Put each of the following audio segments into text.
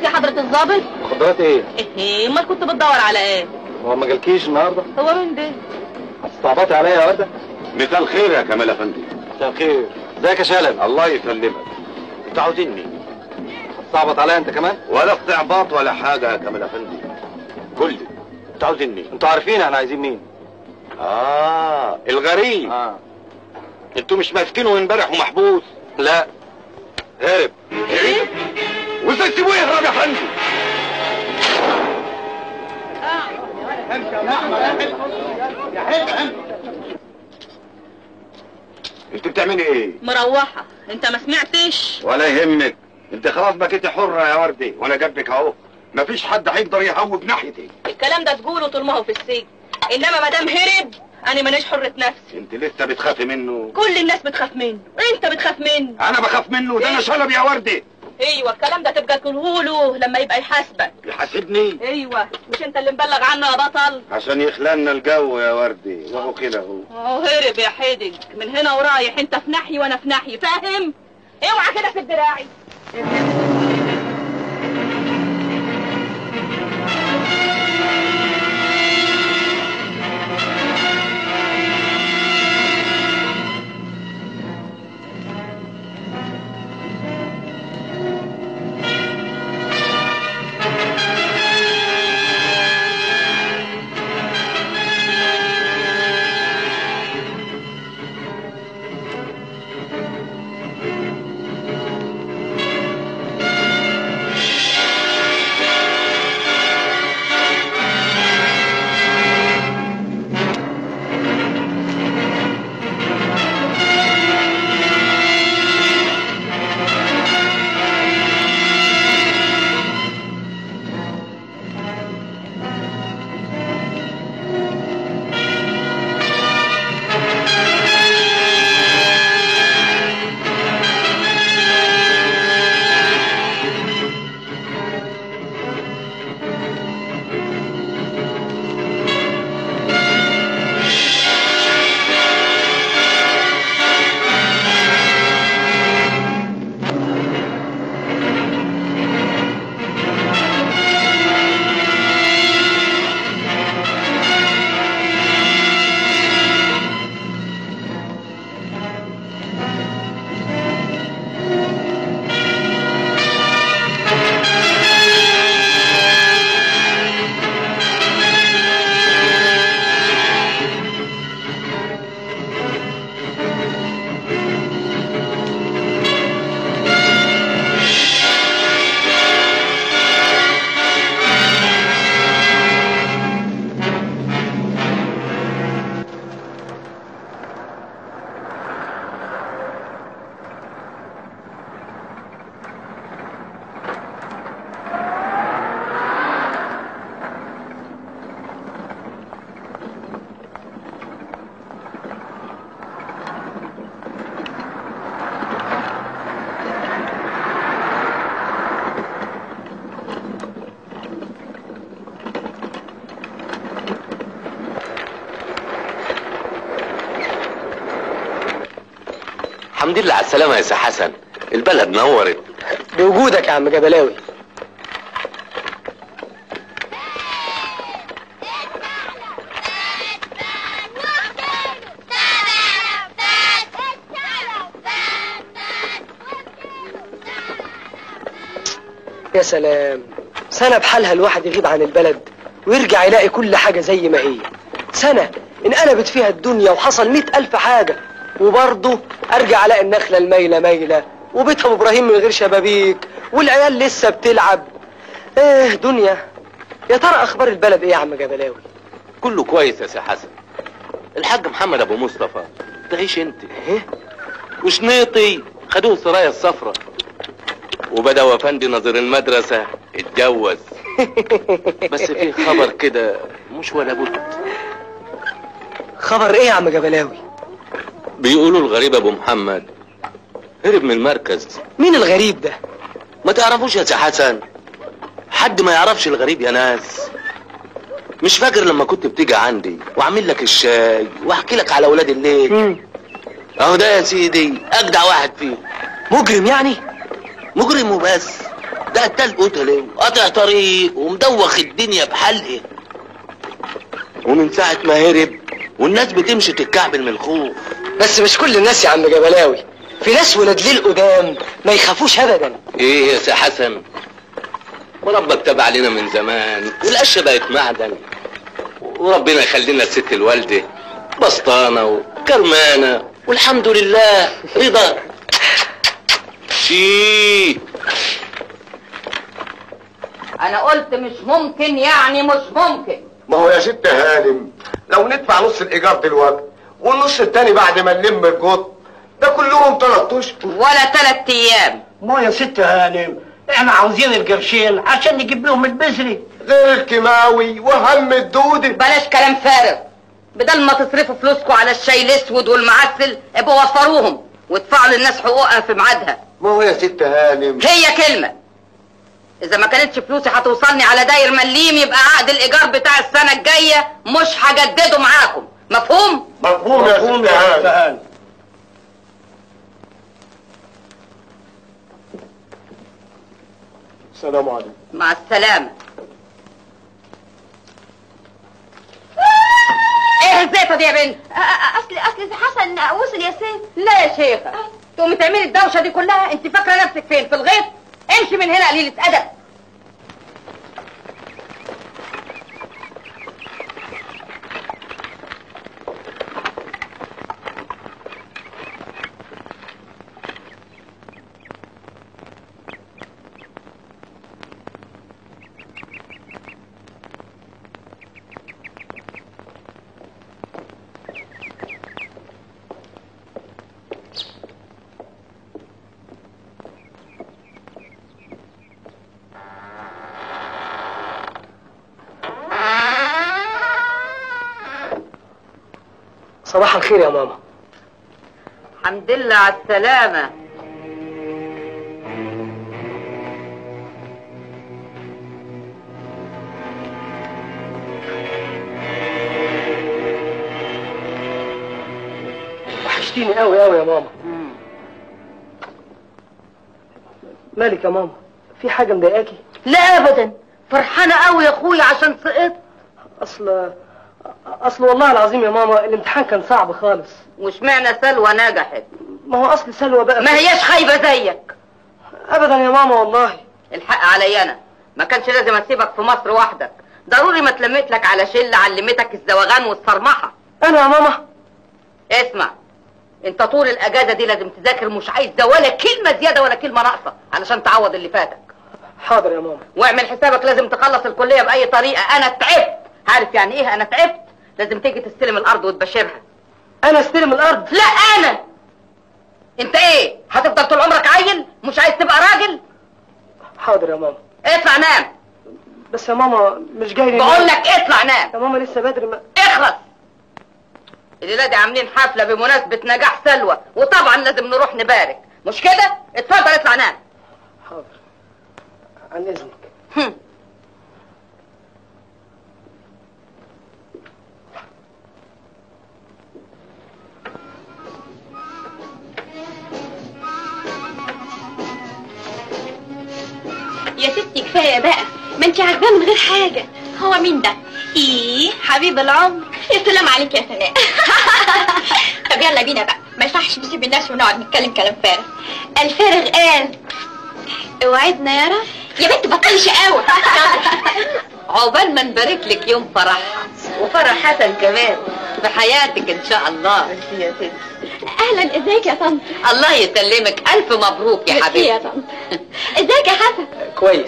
مخدرات يا حضرة الضابط مخدرات ايه؟ ايه امال كنت بتدور على ايه هو ما جالكيش النهارده؟ هو مين ده استعبطي عليا يا ورده؟ مساء الخير يا كمال افندي مساء الخير ازيك يا شلبي؟ الله يسلمك انتوا عاوزيني استعبط عليا انت كمان؟ ولا استعباط ولا حاجه يا كمال افندي قول لي انتوا عاوزيني انتوا عارفين احنا عايزين مين؟ اه الغريب اه انتوا مش ماسكينه امبارح ومحبوس لا هرب هرب وازاي تسيبوه يهرب يا فندم انت بتعملي ايه مروحة انت ما سمعتش ولا يهمك انت خلاص بقيتي حرة يا وردي وانا جنبك اهو مفيش حد هيقدر يهوب ناحيتي الكلام ده تقوله طول ما هو في السجن انما ما دام هرب انا مانيش حرة نفسي انت لسه بتخافي منه كل الناس بتخاف منه انت بتخاف منه انا بخاف منه ده انا شلب يا وردي ايوه الكلام ده تبقى تقوله لما يبقى يحاسبك يحاسبني ايوه مش انت اللي مبلغ عنه يا بطل عشان يخلالنا الجو يا وردي وهو كده اهو اهو هرب يا حدق من هنا ورايح انت في ناحية وانا في ناحية فاهم اوعى كده في دراعي الحمد لله على السلامة يا سي حسن البلد نورت بوجودك يا عم جبلاوي يا سلام سنة بحالها الواحد يغيب عن البلد ويرجع يلاقي كل حاجة زي ما هي سنة انقلبت فيها الدنيا وحصل مئة ألف حاجة وبرضه أرجع ألاقي النخلة الميلة ميلة وبيت أبو إبراهيم من غير شبابيك والعيال لسه بتلعب إيه دنيا يا ترى أخبار البلد إيه يا عم جبلاوي كله كويس يا سي حسن الحاج محمد ابو مصطفى تعيش انت إيه وشنيطي خدوه السرايا الصفرا وبدا وفندي نظير المدرسة اتجوز بس في خبر كده مش ولا بد خبر إيه يا عم جبلاوي بيقولوا الغريب ابو محمد هرب من المركز مين الغريب ده ما تعرفوش يا سي حسن حد ما يعرفش الغريب يا ناس مش فاكر لما كنت بتيجي عندي واعمل لك الشاي واحكي لك على اولاد الليل مم. اهو ده يا سيدي اجدع واحد فيهم مجرم يعني مجرم وبس ده قتال قتله قاطع طريق ومدوخ الدنيا بحلقه ومن ساعة ما هرب والناس بتمشي تتكعبل من الخوف بس مش كل الناس يا عم جبلاوي في ناس ولاد قدام ما يخافوش ابدا ايه يا سي حسن وربك تاب علينا من زمان والقشه بقت معدن وربنا يخلينا الست الوالده بسطانه وكرمانه والحمد لله رضا شي انا قلت مش ممكن يعني مش ممكن ما هو يا ست هانم لو ندفع نص الايجار دلوقتي والنص التاني بعد ما نلم الجط ده كلهم تلات اشهر ولا تلات ايام ما يا ست هانم احنا عاوزين القرشين عشان نجيب لهم البذري غير الكيماوي وهم الدودة بلاش كلام فارغ بدل ما تصرفوا فلوسكم على الشاي الاسود والمعسل ابقوا وفروهم وادفعوا للناس حقوقها في ميعادها ما هو يا ست هانم هي كلمة إذا ما كانتش فلوسي هتوصلني على داير مليم يبقى عقد الإيجار بتاع السنة الجاية مش هجدده معاكم مفهوم؟ مفهوم يا ست هانم هانم السلام عليكم مع السلامة ايه الزيطة دي يا بنت؟ اصل اصل سي حسن وصل يا سيد لا يا شيخة تقومي تعملي الدوشة دي كلها انت فاكرة نفسك فين في الغيط؟ امشي من هنا قليلة أدب صباح الخير يا ماما الحمد لله على السلامة وحشتيني قوي قوي يا ماما مالك يا ماما في حاجه مضايقاكي لا أبدا فرحانة قوي يا أخويا عشان سقطت اصل اصل والله العظيم يا ماما الامتحان كان صعب خالص واشمعنى سلوى نجحت ما هو اصل سلوى بقى ما هياش خايبة زيك ابدا يا ماما والله الحق عليا انا ما كانش لازم اسيبك في مصر وحدك ضروري ما اتلميت لك على شله علمتك الزواغان والصرمحه انا يا ماما اسمع انت طول الاجازه دي لازم تذاكر مش عايز ده ولا كلمه زياده ولا كلمه ناقصه علشان تعوض اللي فاتك حاضر يا ماما واعمل حسابك لازم تخلص الكليه باي طريقه انا تعبت عارف يعني ايه انا تعبت لازم تيجي تستلم الارض وتبشرها انا استلم الارض لا انا انت ايه هتفضل طول عمرك عيل مش عايز تبقى راجل حاضر يا ماما اطلع نام بس يا ماما مش جاي لي بقول لك اطلع نام يا ماما لسه بدري ما... اخلص الليله دي عاملين حفله بمناسبه نجاح سلوى وطبعا لازم نروح نبارك مش كده اتفضل اطلع نام حاضر عن اذنك هم. يا ستي كفايه بقى ما انت عاجباه من غير حاجه هو مين ده ايه حبيب العمر يا سلام عليك يا سناء طب يلا بينا بقى ما يصحش نسيب الناس ونقعد نتكلم كلام فارغ الفارغ قال اوعدنا يا رب يا بنت بطلي شقاوه عقبال ما نبارك لك يوم فرحها وفرح حسن كمان بحياتك ان شاء الله يا ستي اهلا ازيك يا طنط الله يسلمك الف مبروك يا ميرسي حبيبتي يا طنط ازيك يا حسن كويس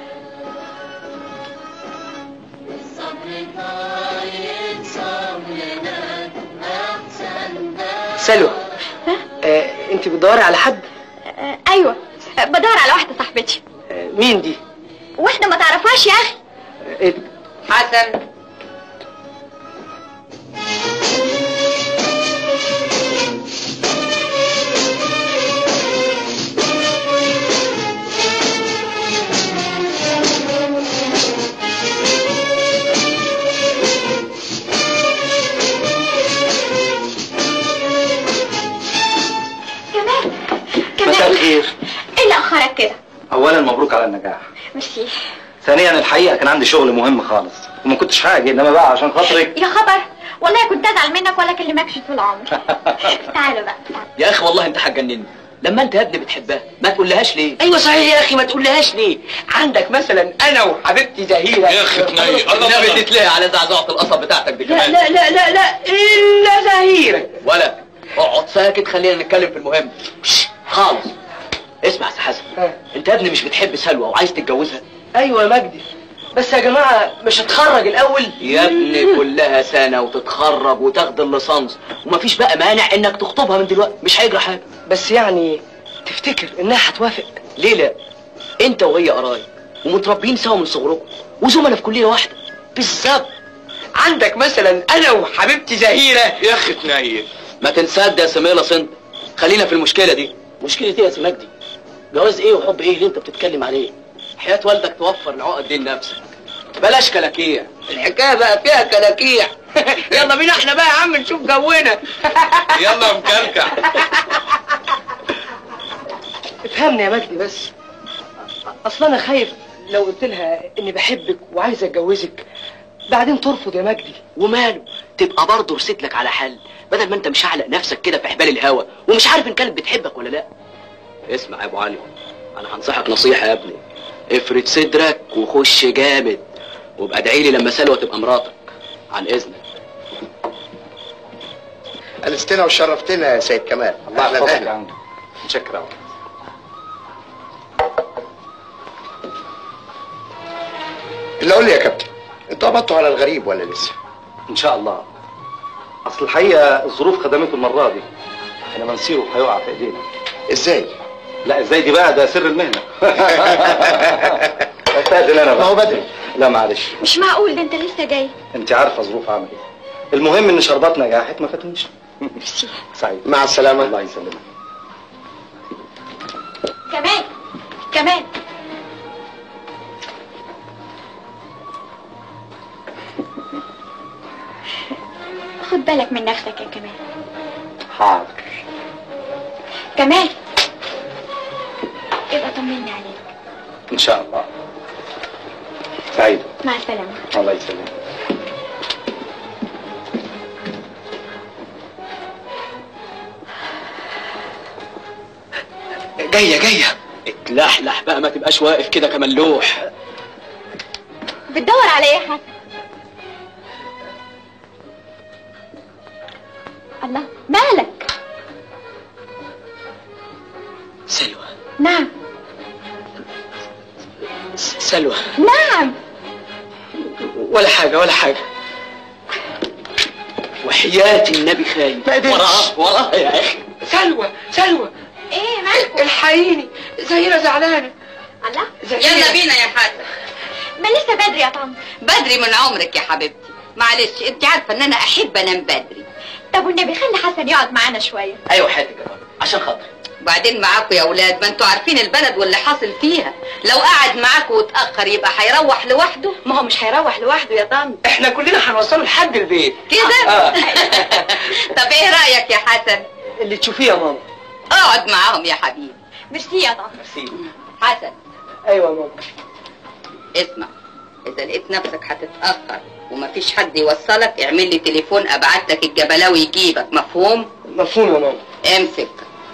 سلوى آه، انت بتدوري على حد آه، ايوه آه، بدور على واحده صاحبتي آه، مين دي واحده ما تعرفهاش يا اخي آه، إيه؟ حسن كمان مساء كمان الخير ايه اللي اخرك كده اولا مبروك على على النجاح ميرسي ثانيا الحقيقه كان عندي شغل مهم خالص وما كنتش حاجه انما بقى عشان خاطرك يا خبر والله كنت ازعل منك ولا اكلمكش طول عمري تعالوا بقى تعالوا. يا اخي والله انت هتجنني لما انت يا ابني بتحبها ما تقولهاش ليه ايوه صحيح يا اخي ما تقولهاش ليه عندك مثلا انا وحبيبتي زهيره يا اخي تنيل النبي تتلاقي على زعزعه القصب بتاعتك دي لا كمان لا لا لا لا الا زهيره ولا اقعد ساكت خلينا نتكلم في المهم شش، خالص اسمع يا سي حسن ها. انت يا ابني مش بتحب سلوى وعايز تتجوزها ايوه يا مجدي بس يا جماعه مش هتخرج الاول يا ابني كلها سنه وتتخرج وتاخد الليسانس ومفيش بقى مانع انك تخطبها من دلوقتي مش هيجرى حاجه بس يعني تفتكر انها هتوافق ليه لا انت وهي قرايب ومتربيين سوا من صغركم وزملاء في كليه واحده بالظبط عندك مثلا انا وحبيبتي زهيره يا اخي تنيل ما تنساد يا سميلة صند خلينا في المشكله دي مشكله ايه يا سي مجدي جواز ايه وحب ايه اللي انت بتتكلم عليه حياه والدك توفر العقد دي لنفسك بلاش كلاكيع الحكايه بقى فيها كلاكيع يلا بينا احنا بقى يا عم نشوف جونا يلا مكلكع افهمني يا مجدي بس اصل انا خايف لو قلت لها اني بحبك وعايز اتجوزك بعدين ترفض يا مجدي وماله تبقى برضه رسيت لك على حل بدل ما انت مشعلق نفسك كده في حبال الهوا ومش عارف ان كانت بتحبك ولا لا اسمع يا ابو علي انا هنصحك نصيحه يا ابني افرد صدرك وخش جامد وابقى ادعي لي لما سلوى تبقى مراتك عن اذنك أنستنا وشرفتنا يا سيد كمال الله أهلاً يحفظك أهلاً. يا عم متشكر أوي. اللي قول لي يا كابتن انتوا قبضتوا على الغريب ولا لسه؟ ان شاء الله اصل الحقيقه الظروف خدمته المره دي احنا منسيره هيقع في ايدينا ازاي؟ لا ازاي دي بقى ده سر المهنه استاذن انا ما بقى هو بدري لا معلش مش معقول ده انت لسه جاي انت عارفه ظروف عامل ايه المهم ان شربات نجاحت ما فاتنيش سعيد مع السلامة الله يسلمك كمان كمان خد بالك من نفسك يا كمال حاضر كمال ابقى طمني عليك ان شاء الله سعيد مع السلامة الله يسلمك جايه جايه اتلحلح بقى ما تبقاش واقف كده كملوح بتدور على ايه يا حسن الله مالك سلوى نعم س- سلوى نعم ولا حاجه ولا حاجه وحياة النبي خايف ما قدرتش. وراها وراها يا اخي سلوى سلوى ايه مالكم الحقيني زهيره زعلانه الله يلا بينا يا حسن ما لسه بدري يا طنط بدري من عمرك يا حبيبتي معلش انت عارفه ان انا احب انام بدري طب والنبي خلي حسن يقعد معانا شويه ايوه حياتك يا طارق عشان خاطري وبعدين معاكوا يا اولاد ما انتوا عارفين البلد واللي حاصل فيها لو قعد معاكوا واتاخر يبقى هيروح لوحده ما هو مش هيروح لوحده يا طنط احنا كلنا هنوصله لحد البيت كده طب ايه رايك يا حسن اللي تشوفيه يا ماما اقعد معاهم يا حبيبي ميرسي يا طنط حسن ايوه يا ماما اسمع اذا لقيت نفسك هتتاخر ومفيش حد يوصلك اعمل لي تليفون ابعت لك الجبلاوي يجيبك مفهوم مفهوم يا ماما امسك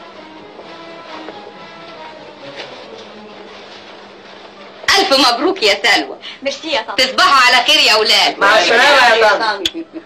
الف مبروك يا سلوى ميرسي يا طنط تصبحوا على خير يا اولاد مع السلامة يا طنط.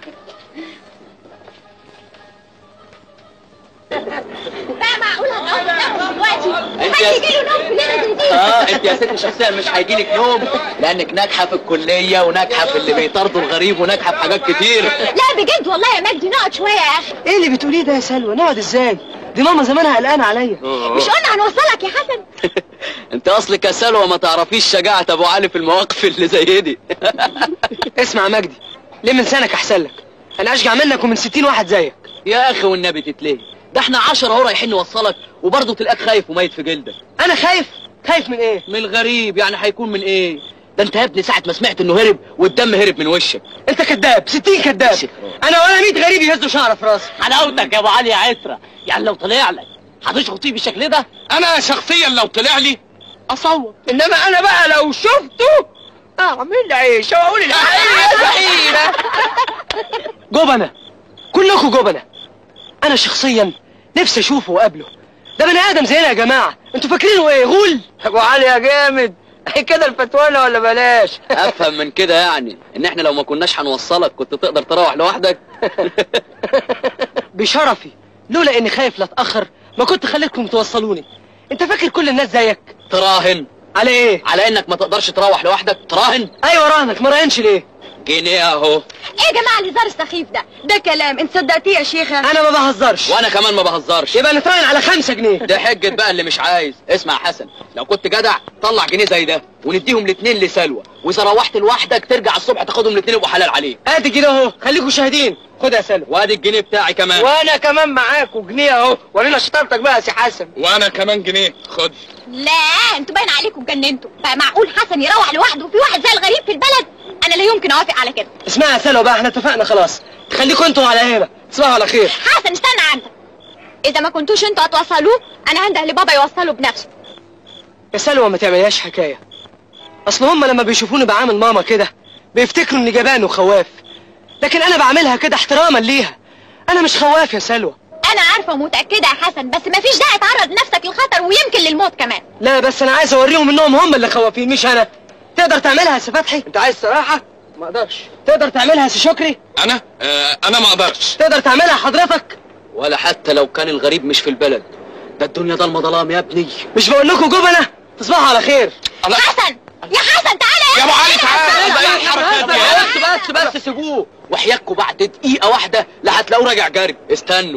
بقى معقول هنقعد ننام دلوقتي انت حد يا- يجيله نوم في الليله زي دي اه انت يا ست شخصيا مش هيجيلك نوم لانك ناجحه في الكليه وناجحه في اللي بيطاردوا الغريب وناجحه في حاجات كتير لا بجد والله يا مجدي نقعد شويه يا اخي ايه اللي بتقوليه ده يا سلوى نقعد ازاي دي ماما زمانها قلقانه عليا مش قلنا هنوصلك يا حسن انت اصلك يا سلوى ما تعرفيش شجاعه ابو علي في المواقف اللي زي دي اسمع يا مجدي ليه من سنك احسن لك انا اشجع منك ومن ستين واحد زيك يا اخي والنبي تتلهي ده احنا عشرة اهو رايحين نوصلك وبرضه تلاقيك خايف وميت في جلدك انا خايف خايف من ايه من الغريب يعني هيكون من ايه ده انت يا ابني ساعه ما سمعت انه هرب والدم هرب من وشك انت كذاب ستين كذاب انا ولا ميت غريب يهزوا شعر في راسي حلاوتك يا ابو علي يا عترة يعني لو طلع لك هتشخطيه بالشكل ده انا شخصيا لو طلع لي اصوت انما انا بقى لو شفته اعمل عيش واقول الحقيقه الوحيده جبنة كلكم جبنة انا شخصيا نفسي اشوفه واقابله ده بني ادم زينا يا جماعة انتوا فاكرينه ايه غول ابو علي يا جامد هي كده الفتوانه ولا بلاش افهم من كده يعني ان احنا لو ما كناش هنوصلك كنت تقدر تروح لوحدك بشرفي لولا اني خايف لا اتاخر ما كنت خليتكم توصلوني انت فاكر كل الناس زيك تراهن على ايه على انك ما تقدرش تروح لوحدك تراهن ايوه راهنك ما راهنش ليه جنيه اهو ايه يا جماعه الهزار السخيف ده ده كلام انت صدقتيه يا شيخه انا ما بهزرش وانا كمان ما بهزرش يبقى نتراهن على خمسة جنيه ده حجة بقى اللي مش عايز اسمع يا حسن لو كنت جدع طلع جنيه زي ده ونديهم الاتنين لسلوى واذا روحت لوحدك ترجع الصبح تاخدهم الاتنين يبقوا حلال عليك ادي كده اهو خليكم شاهدين خد يا سلوى وادي الجنيه بتاعي كمان وانا كمان معاك وجنيه اهو ورينا شطارتك بقى يا سي حسن وانا كمان جنيه خد لا انتوا باين عليكم اتجننتوا بقى معقول حسن يروح لوحده وفي واحد زي الغريب في البلد انا لا يمكن اوافق على كده اسمعي يا سلوى بقى احنا اتفقنا خلاص خليكم انتوا على هنا تصبحوا على خير حسن استنى عندك اذا ما كنتوش انتوا هتوصلوه انا هنده لبابا يوصله بنفسه يا سلوى ما تعمليهاش حكاية اصل هم لما بيشوفوني بعامل ماما كده بيفتكروا اني جبان وخواف لكن انا بعملها كده احتراما ليها انا مش خواف يا سلوى انا عارفه ومتاكده يا حسن بس مفيش داعي تعرض نفسك للخطر ويمكن للموت كمان لا بس انا عايز اوريهم انهم هم اللي خوافين مش انا تقدر تعملها يا سي فتحي انت عايز صراحه ما اقدرش تقدر تعملها يا سي شكري انا آه انا ما اقدرش تقدر تعملها حضرتك ولا حتى لو كان الغريب مش في البلد ده الدنيا ضلمه ظلام يا ابني مش بقول لكم جبنة تصبحوا على خير حسن يا حسن تعالى يا ابو علي تعالى ده ايه الحركات دي بس بس بس سيبوه وحياكوا بعد دقيقه واحده لا هتلاقوه راجع جري استنوا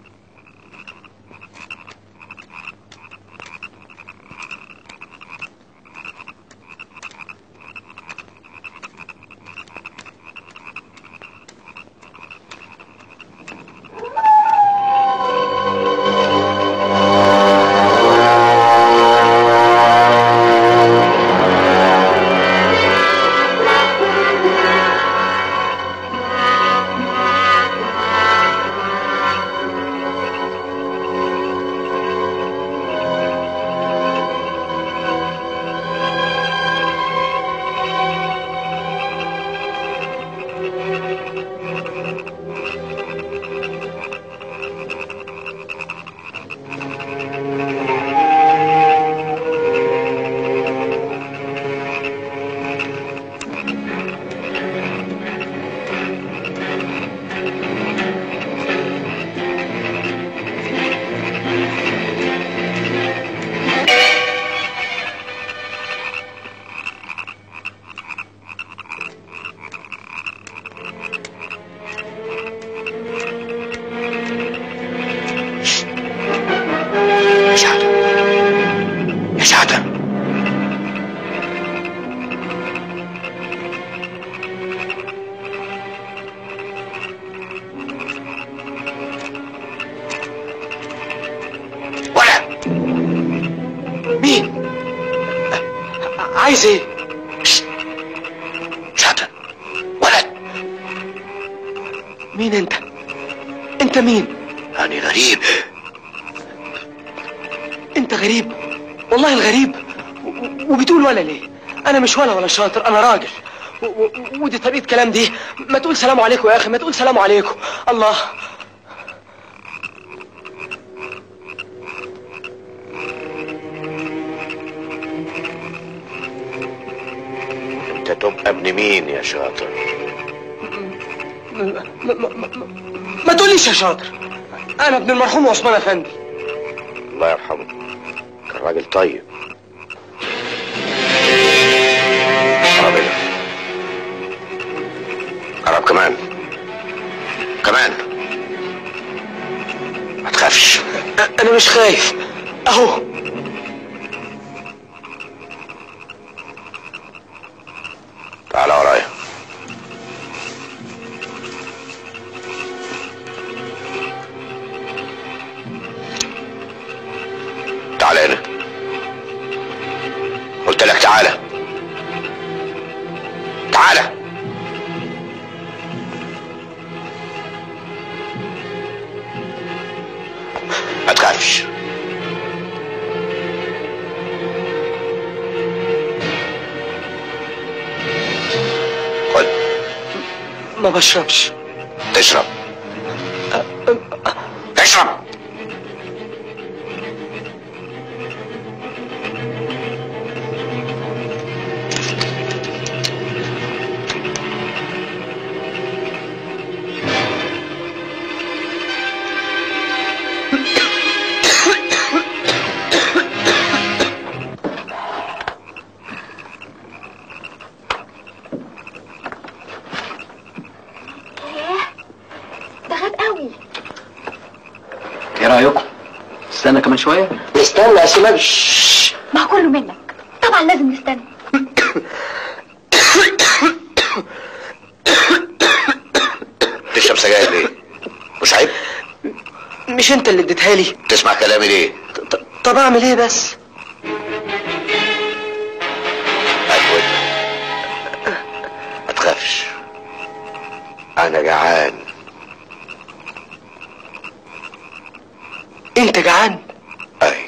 يا شهادة يا شهادة ولا مين ع- عايز ايه شهادة ولد مين انت انت مين أنا غريب انت غريب والله الغريب و- و- وبتقول ولا ليه انا مش ولا ولا شاطر انا راجل و- و- ودي طريقه كلام دي ما تقول سلام عليكم يا اخي ما تقول سلام عليكم الله أنت تبقى ابن مين يا شاطر ما, ما, ما, ما تقوليش يا شاطر انا ابن المرحوم عثمان افندي الله يرحمه كان راجل طيب قرب هنا قرب كمان كمان ما تخافش أ- انا مش خايف اهو تعال ورايا تعال هنا قلت لك تعالى تعالى ما تخافش ما بشربش تشرب تشرب ده غاب قوي ايه رايكم استنى كمان شويه استنى يا سلام ما هو كله منك طبعا لازم نستنى تشرب سجاير ليه مش عيب مش انت اللي اديتها لي تسمع كلامي ليه ط- طب اعمل ايه بس أكود ما تخافش انا جعان انت جعان اي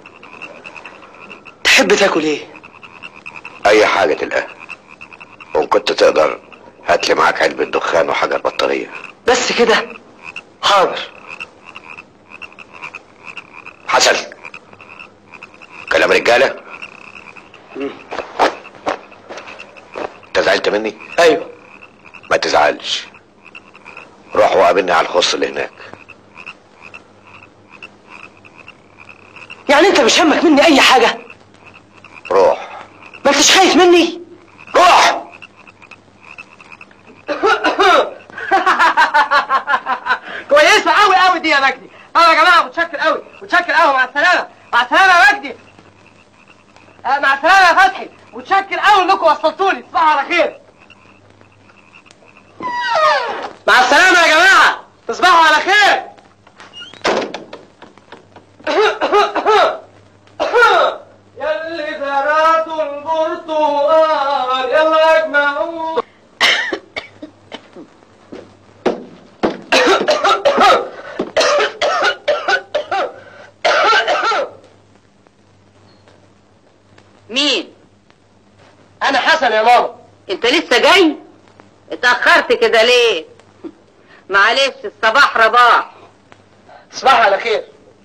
تحب تاكل ايه اي حاجه تلقاها وان كنت تقدر هات لي معاك علبه دخان وحجر بطاريه بس كده حاضر حسن كلام رجاله انت زعلت مني ايوه ما تزعلش روح وقابلني على الخص اللي هناك يعني انت مش همك مني اي حاجه روح ما انتش خايف مني روح كويسه قوي قوي دي يا مجدي اه يا جماعه متشكر قوي متشكر قوي مع السلامه مع السلامه يا مجدي آه مع السلامه يا فتحي متشكر قوي انكم وصلتوني تصبحوا على خير مع السلامه يا جماعه تصبحوا على خير يلي زرعتوا البرتقال يلا اجمعوا مين انا حسن يا ماما انت لسه جاي اتاخرت كده ليه معلش الصباح رباح تصبحوا على خير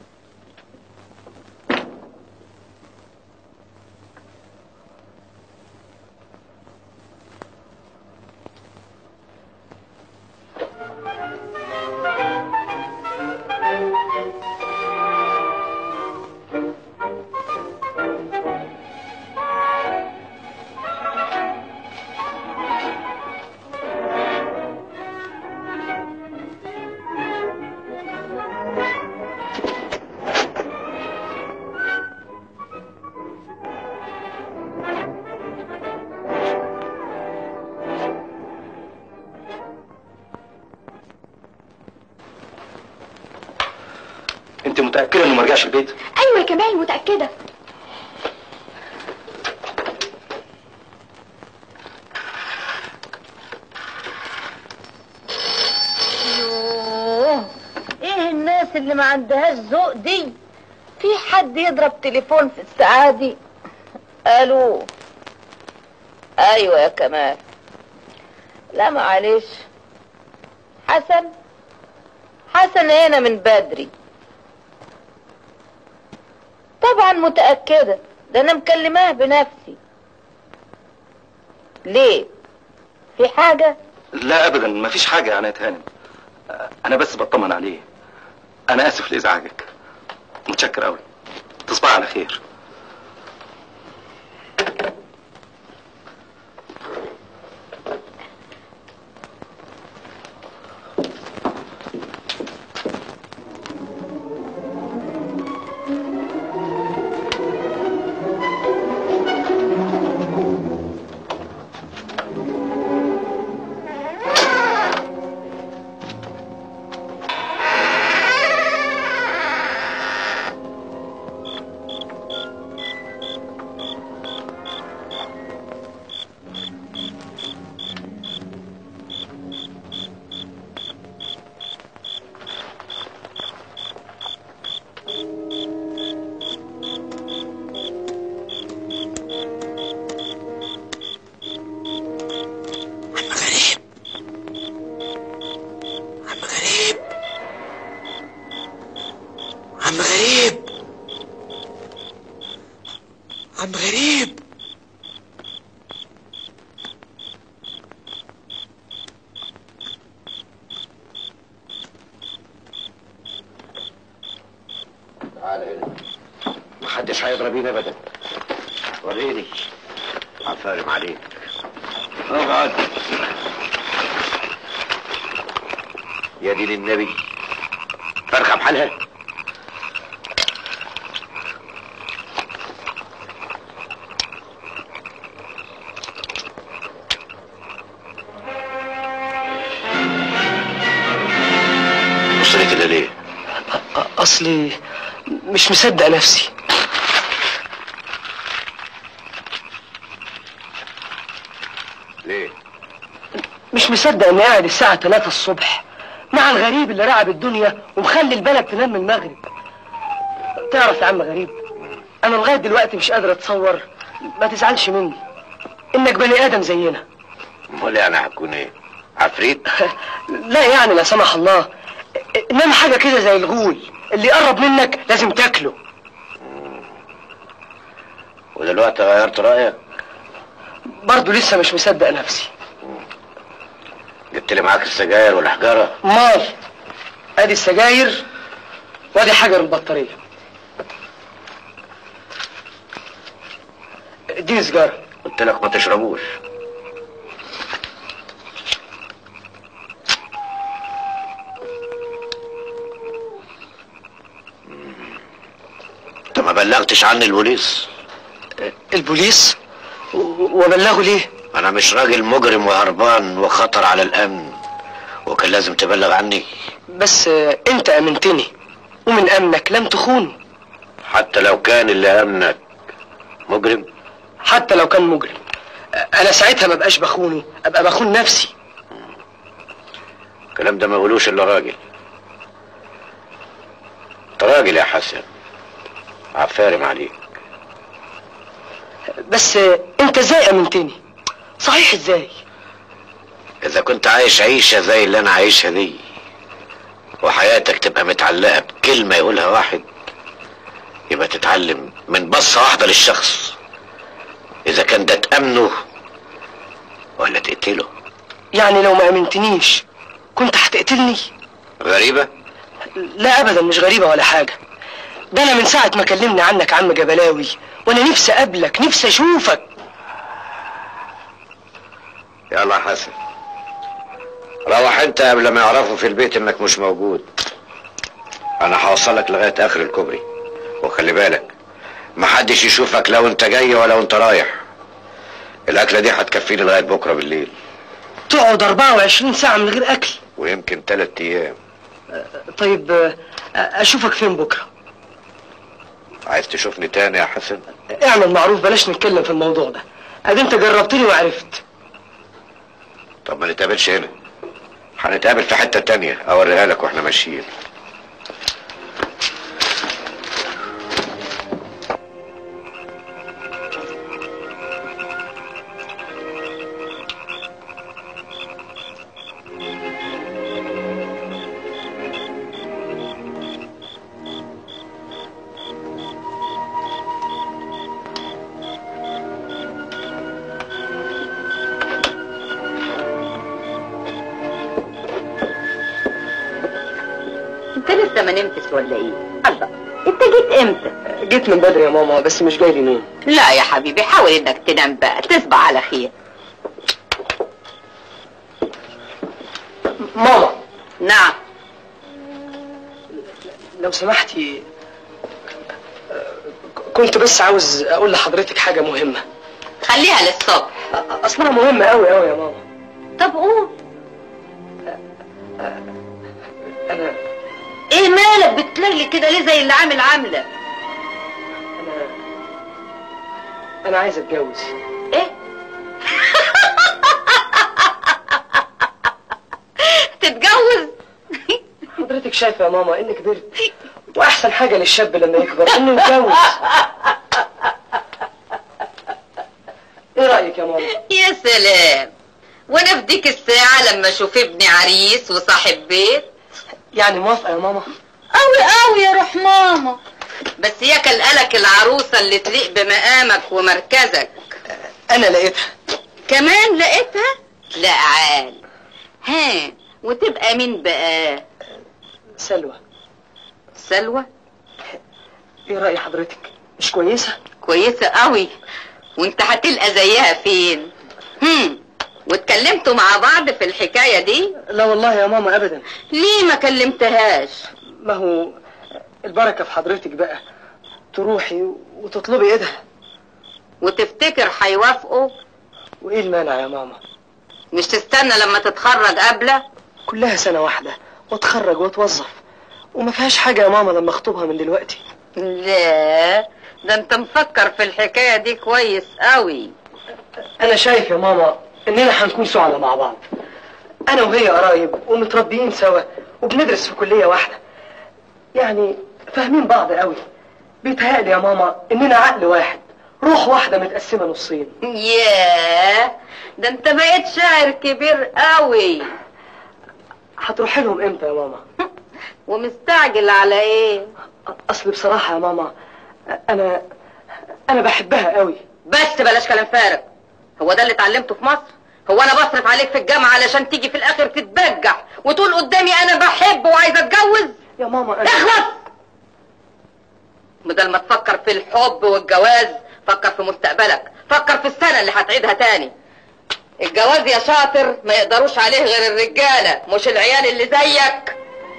انت متاكده انه ما رجعش البيت ايوه يا كمال متاكده يوه ايه الناس اللي ما عندهاش ذوق دي في حد يضرب تليفون في الساعة دي الو ايوه يا كمال لا معلش حسن حسن هنا من بدري طبعا متأكدة ده انا مكلماه بنفسي ليه في حاجة لا ابدا ما فيش حاجه يا عناية هانم انا بس بطمن عليه انا اسف لازعاجك متشكر قوي تصبح على خير تعال هنا محدش هيضربيني ابدا وريني عفارم عليك اقعد يا دين النبي فرخه بحالها بص كده ليه؟ اصلي مش مصدق نفسي ليه؟ مش مصدق اني قاعد الساعة 3 الصبح مع الغريب اللي رعب الدنيا ومخلي البلد تنام من المغرب تعرف يا عم غريب انا لغاية دلوقتي مش قادر اتصور ما تزعلش مني انك بني ادم زينا امال يعني هتكون ايه؟ عفريت؟ لا يعني لا سمح الله انما حاجة كده زي الغول اللي يقرب منك لازم تاكله ودلوقتي غيرت رايك؟ برضه لسه مش مصدق نفسي جبت لي معاك السجاير والحجاره مال ادي السجاير وادي حجر البطارية اديني سجارة قلت لك ما تشربوش انت ما بلغتش عني البوليس البوليس و- وبلغوا ليه انا مش راجل مجرم وهربان وخطر على الامن وكان لازم تبلغ عني بس آه، انت امنتني ومن امنك لم تخون حتى لو كان اللي امنك مجرم حتى لو كان مجرم آه، انا ساعتها ما بقاش بخونه ابقى بخون نفسي الكلام ده ما يقولوش الا راجل انت راجل يا حسن عفارم عليك بس آه، انت ازاي امنتني صحيح ازاي اذا كنت عايش عيشة زي اللي انا عايشها دي وحياتك تبقى متعلقة بكلمة يقولها واحد يبقى تتعلم من بصة واحدة للشخص اذا كان ده تأمنه ولا تقتله يعني لو ما امنتنيش كنت هتقتلني غريبة لا ابدا مش غريبة ولا حاجة ده انا من ساعة ما كلمني عنك عم جبلاوي وانا نفسي اقابلك نفسي اشوفك يلا يا حسن روح انت قبل ما يعرفوا في البيت انك مش موجود انا هوصلك لغاية اخر الكوبري وخلي بالك محدش يشوفك لو انت جاي ولا وانت رايح الاكلة دي هتكفيني لغاية بكرة بالليل تقعد 24 ساعة من غير اكل ويمكن تلات ايام طيب آه، اشوفك فين بكرة عايز تشوفني تاني يا حسن اعمل معروف بلاش نتكلم في الموضوع ده ادي انت جربتني وعرفت طب ما نتقابلش هنا هنتقابل في حتة تانية اوريها لك واحنا ماشيين انت لسه ما نمتش ولا ايه الله انت جيت امتى جيت من بدري يا ماما بس مش جاي لي نوم لا يا حبيبي حاول انك تنام بقى تصبح على خير ماما نعم لو سمحتي آه، كنت بس عاوز اقول لحضرتك حاجة مهمة خليها للصبح اصلها مهمة قوي قوي يا ماما طب قول انا ايه مالك بتلغلي كده ليه زي اللي عامل عامله انا انا عايز اتجوز ايه تتجوز حضرتك شايفة يا ماما اني كبرت واحسن حاجة للشاب لما يكبر انه يتجوز ايه رأيك يا ماما يا سلام وانا في ديك الساعة لما اشوف ابني عريس وصاحب بيت يعني موافقة يا ماما قوي قوي يا روح ماما بس يا كالقلك العروسة اللي تليق بمقامك ومركزك انا لقيتها كمان لقيتها لا عال ها وتبقى مين بقى سلوى سلوى ايه رأي حضرتك مش كويسة كويسة قوي وانت هتلقى زيها فين هم واتكلمتوا مع بعض في الحكاية دي لا والله يا ماما ابدا ليه ما كلمتهاش ما هو البركة في حضرتك بقى تروحي وتطلبي ايدها وتفتكر هيوافقوا وايه المانع يا ماما مش تستنى لما تتخرج قبله كلها سنة واحدة واتخرج واتوظف وما فيهاش حاجة يا ماما لما اخطبها من دلوقتي لا ده انت مفكر في الحكاية دي كويس قوي انا شايف يا ماما اننا هنكون سعداء مع بعض انا وهي قرايب ومتربيين سوا وبندرس في كلية واحدة يعني فاهمين بعض قوي بيتهيألي يا ماما اننا عقل واحد روح واحدة متقسمة نصين ياه ده انت بقيت شاعر كبير قوي هتروحي لهم امتى يا ماما ومستعجل على ايه اصل بصراحة يا ماما انا انا بحبها قوي بس بلاش كلام فارغ هو ده اللي اتعلمته في مصر هو انا بصرف عليك في الجامعة علشان تيجي في الاخر تتبجح وتقول قدامي انا بحب وعايزة اتجوز يا ماما انا اخلص بدل ما تفكر في الحب والجواز فكر في مستقبلك فكر في السنة اللي هتعيدها تاني الجواز يا شاطر ما يقدروش عليه غير الرجالة مش العيال اللي زيك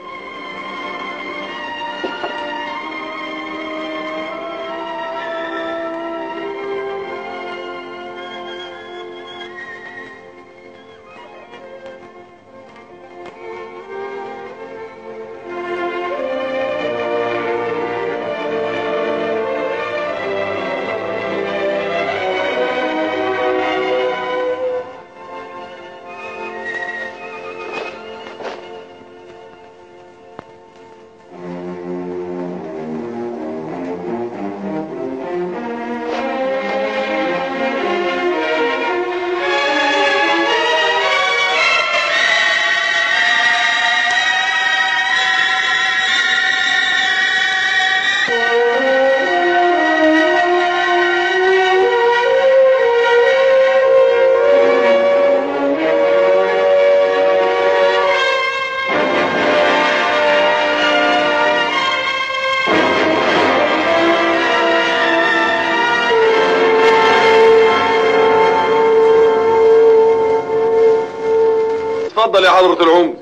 اتفضل يا حضرة العمد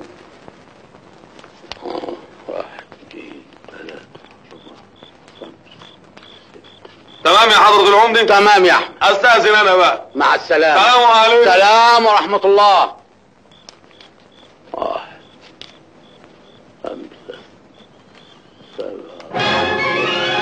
تمام يا حضرة العمدة تمام يا احمد استاذن انا بقى مع السلامة السلام عليكم سلام ورحمة الله واحد خمسة سبعة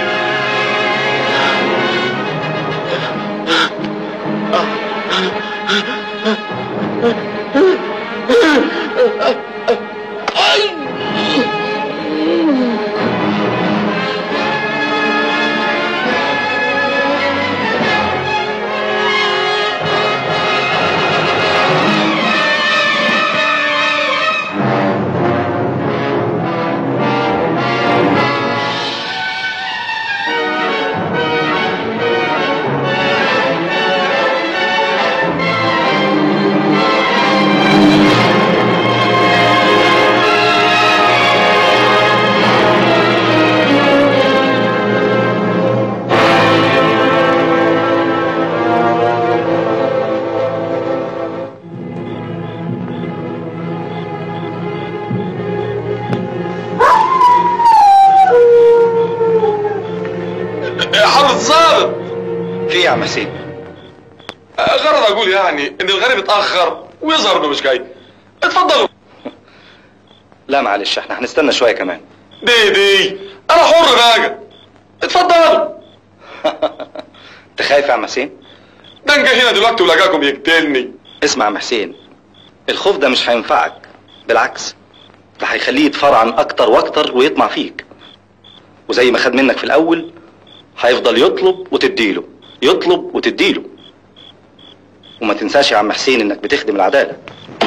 يا حضرة الظابط في يا عم حسين غرض اقول يعني ان الغريب اتاخر ويظهر انه مش جاي اتفضلوا لا معلش احنا هنستنى شويه كمان دي دي انا حر بقى اتفضلوا انت خايف يا عم حسين ده نجي هنا دلوقتي ولقاكم يقتلني اسمع يا عم حسين الخوف ده مش هينفعك بالعكس ده هيخليه يتفرعن اكتر واكتر ويطمع فيك وزي ما خد منك في الاول هيفضل يطلب وتديله يطلب وتديله وما تنساش يا عم حسين انك بتخدم العداله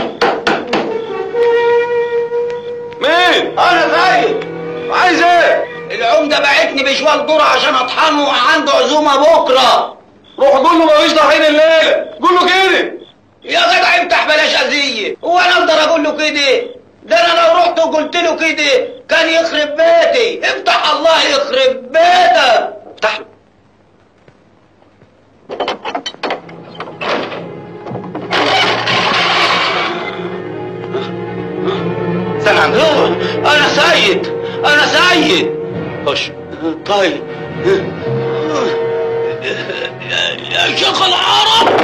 مين انا فايق عايز ايه العمدة بعتني بشوال ذرة عشان اطحنه وعنده عزومة بكرة روح قول له ماليش ضحين الليله قول له كده يا جدع افتح بلاش اذية هو انا اقدر اقول له كده ده انا لو رحت وقلت له كده كان يخرب بيتي افتح الله يخرب بيتك افتح له استنى عندك انا سيد انا سيد خش طيب يا شيخ العرب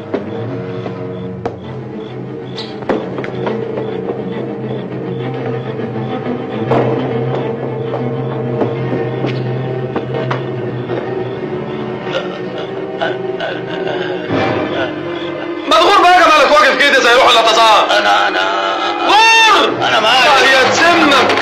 مدغور بقى مالك واقف كده زي روح الاعتصام انا انا غور انا معاك هي تسمك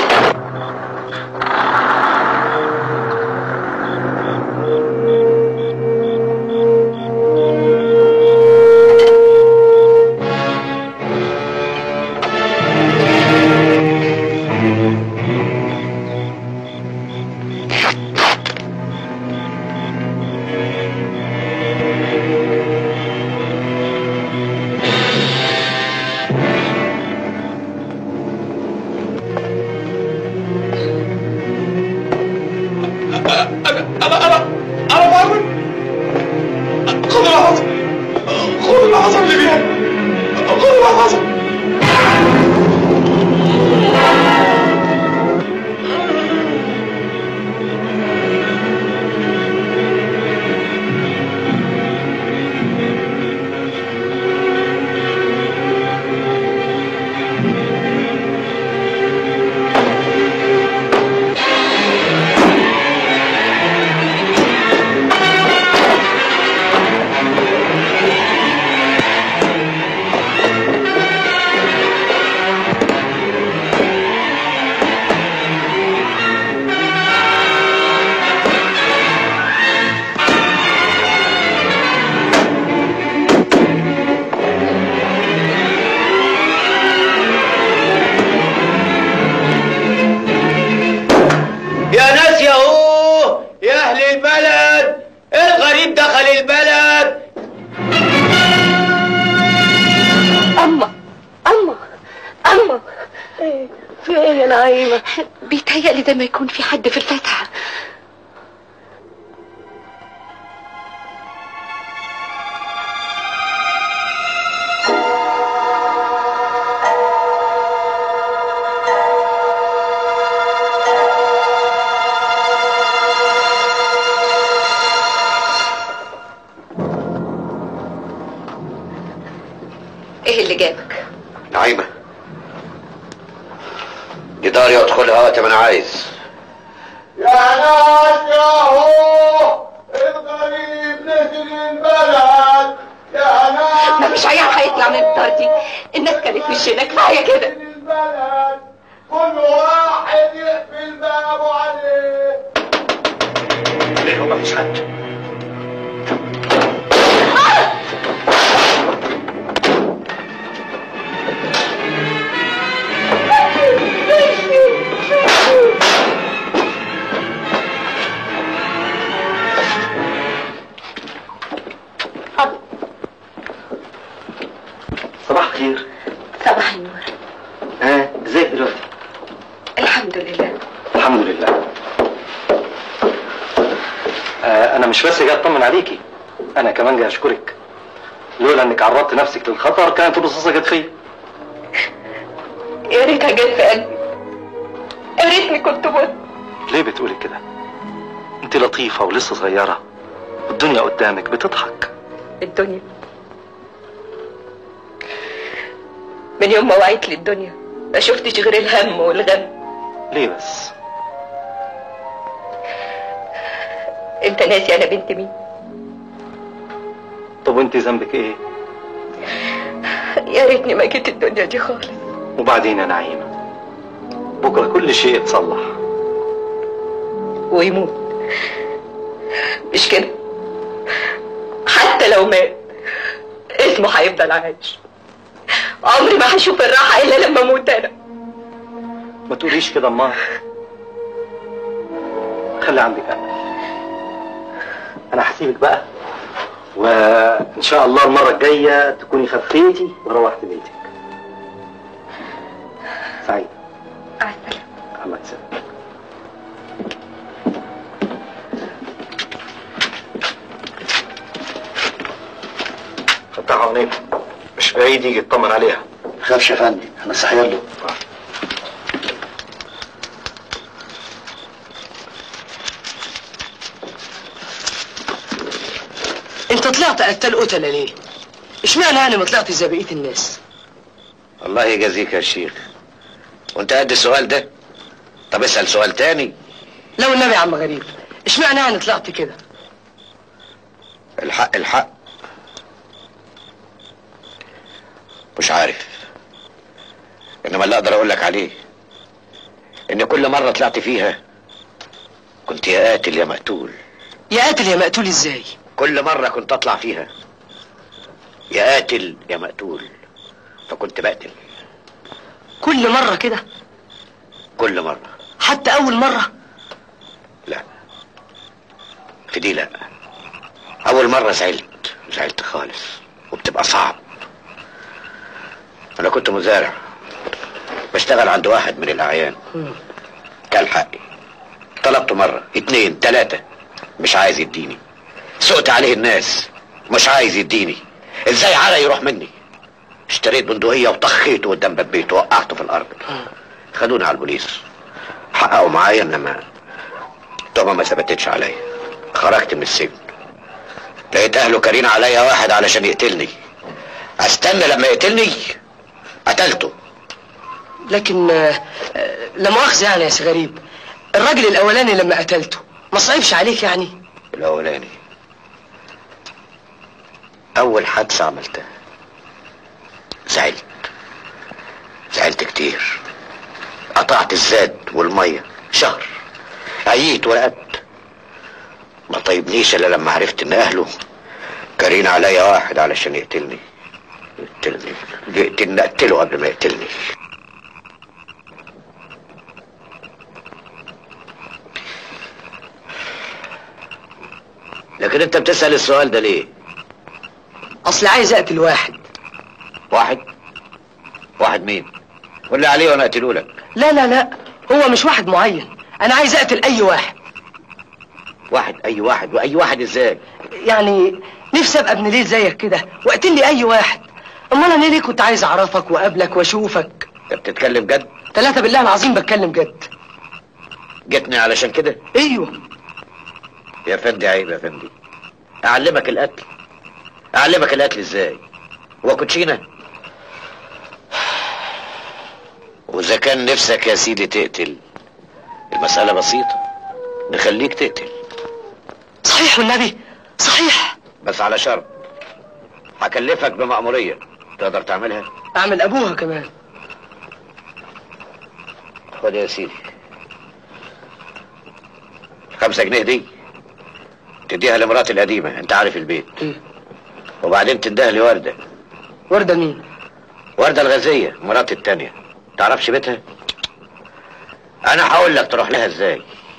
انا انا انا انا بعمل خذ اللي حصل خذ اللي حصل لي بيه خذ اللي حصل يا ناس يا هو يا اهل البلد الغريب دخل البلد أما أما أما في إيه يا نعيمة؟ بيتهيألي زي ما يكون في حد في الفتحة ايه اللي جابك؟ نعيمة جداري ادخلها وقت ما انا عايز يا ناس يا هو الغريب نزل البلد يا ناس ما فيش عيال هيطلع من الدار دي الناس كانت مشينا كفايه كده البلد كل واحد يقفل بابه عليه ليه هو مفيش حد صباح الخير صباح النور ها ازيك دلوقتي الحمد لله الحمد لله آه انا مش بس جاي اطمن عليكي انا كمان جاي اشكرك لولا انك عرضت نفسك للخطر كانت الرصاصه جت فيا يا ريتها جت في قلبي يا ريتني كنت مت ليه بتقولي كده انت لطيفه ولسه صغيره الدنيا قدامك بتضحك الدنيا من يوم ما وعيت للدنيا ما شفتش غير الهم والغم ليه بس انت ناسي انا بنت مين طب وانت ذنبك ايه يا ريتني ما جيت الدنيا دي خالص وبعدين يا نعيمه بكره كل شيء يتصلح ويموت مش كده حتى لو مات اسمه هيفضل عايش عمري ما هشوف الراحة إلا لما أموت أنا ما تقوليش كده امال خلي عندك امل انا هسيبك بقى وان شاء الله المره الجايه تكوني خفيتي وروحت بيتك سعيد الله يسلمك فتح عينيك مش بعيد يجي يطمن عليها خافش يا فندم انا صحيح له انت طلعت قتال قتله ليه اشمعنى انا ما طلعتش زي بقيه الناس الله يجازيك يا شيخ وانت قد السؤال ده طب اسأل سؤال تاني لو النبي يا عم غريب اشمعنى انا طلعت كده الحق الحق مش عارف انما اللي اقدر اقول لك عليه ان كل مرة طلعت فيها كنت يا قاتل يا مقتول يا قاتل يا مقتول ازاي كل مرة كنت اطلع فيها يا قاتل يا مقتول فكنت بقتل كل مره كده كل مرة حتى اول مره لا في دي لا اول مرة زعلت زعلت خالص وبتبقى صعب انا كنت مزارع بشتغل عند واحد من الاعيان كان حقي طلبته مرة اتنين تلاتة مش عايز يديني سقت عليه الناس مش عايز يديني ازاي عرق يروح مني اشتريت بندقية وطخيته قدام باب بيته وقعته في الارض خدوني على البوليس حققوا معايا انما التهمة ما ثبتتش عليا خرجت من السجن لقيت اهله كارين عليا واحد علشان يقتلني استنى لما يقتلني قتلته لكن آه، آه، لا مؤاخذه يعني يا سي غريب الراجل الاولاني لما قتلته ما صعبش عليك يعني الاولاني اول حادثة عملتها زعلت زعلت كتير قطعت الزاد والمية شهر عييت ورقدت ما طيبنيش الا لما عرفت ان اهله كارين عليا واحد علشان يقتلني يقتلني يقتلني اقتله قبل ما يقتلني لكن انت بتسأل السؤال ده ليه اصل عايز اقتل واحد واحد واحد مين قول لي عليه وانا اقتله لك لا لا لا هو مش واحد معين انا عايز اقتل اي واحد واحد اي واحد واي واحد ازاي يعني نفسي ابقى ابن ليل زيك كده واقتل لي اي واحد امال انا ليه كنت عايز اعرفك واقابلك واشوفك انت بتتكلم جد ثلاثة بالله العظيم بتكلم جد جتني علشان كده ايوه يا فندي عيب يا فندي اعلمك القتل اعلمك القتل ازاي هو كوتشينه واذا كان نفسك يا سيدي تقتل المسألة بسيطة نخليك تقتل صحيح والنبي صحيح بس على شرط هكلفك بمأمورية تقدر تعملها اعمل ابوها كمان خد يا سيدي خمسة جنيه دي تديها لمراتي القديمة انت عارف البيت وبعدين تديها لوردة وردة مين وردة الغازية مراتي التانية تعرفش بيتها انا هقول لك تروح لها ازاي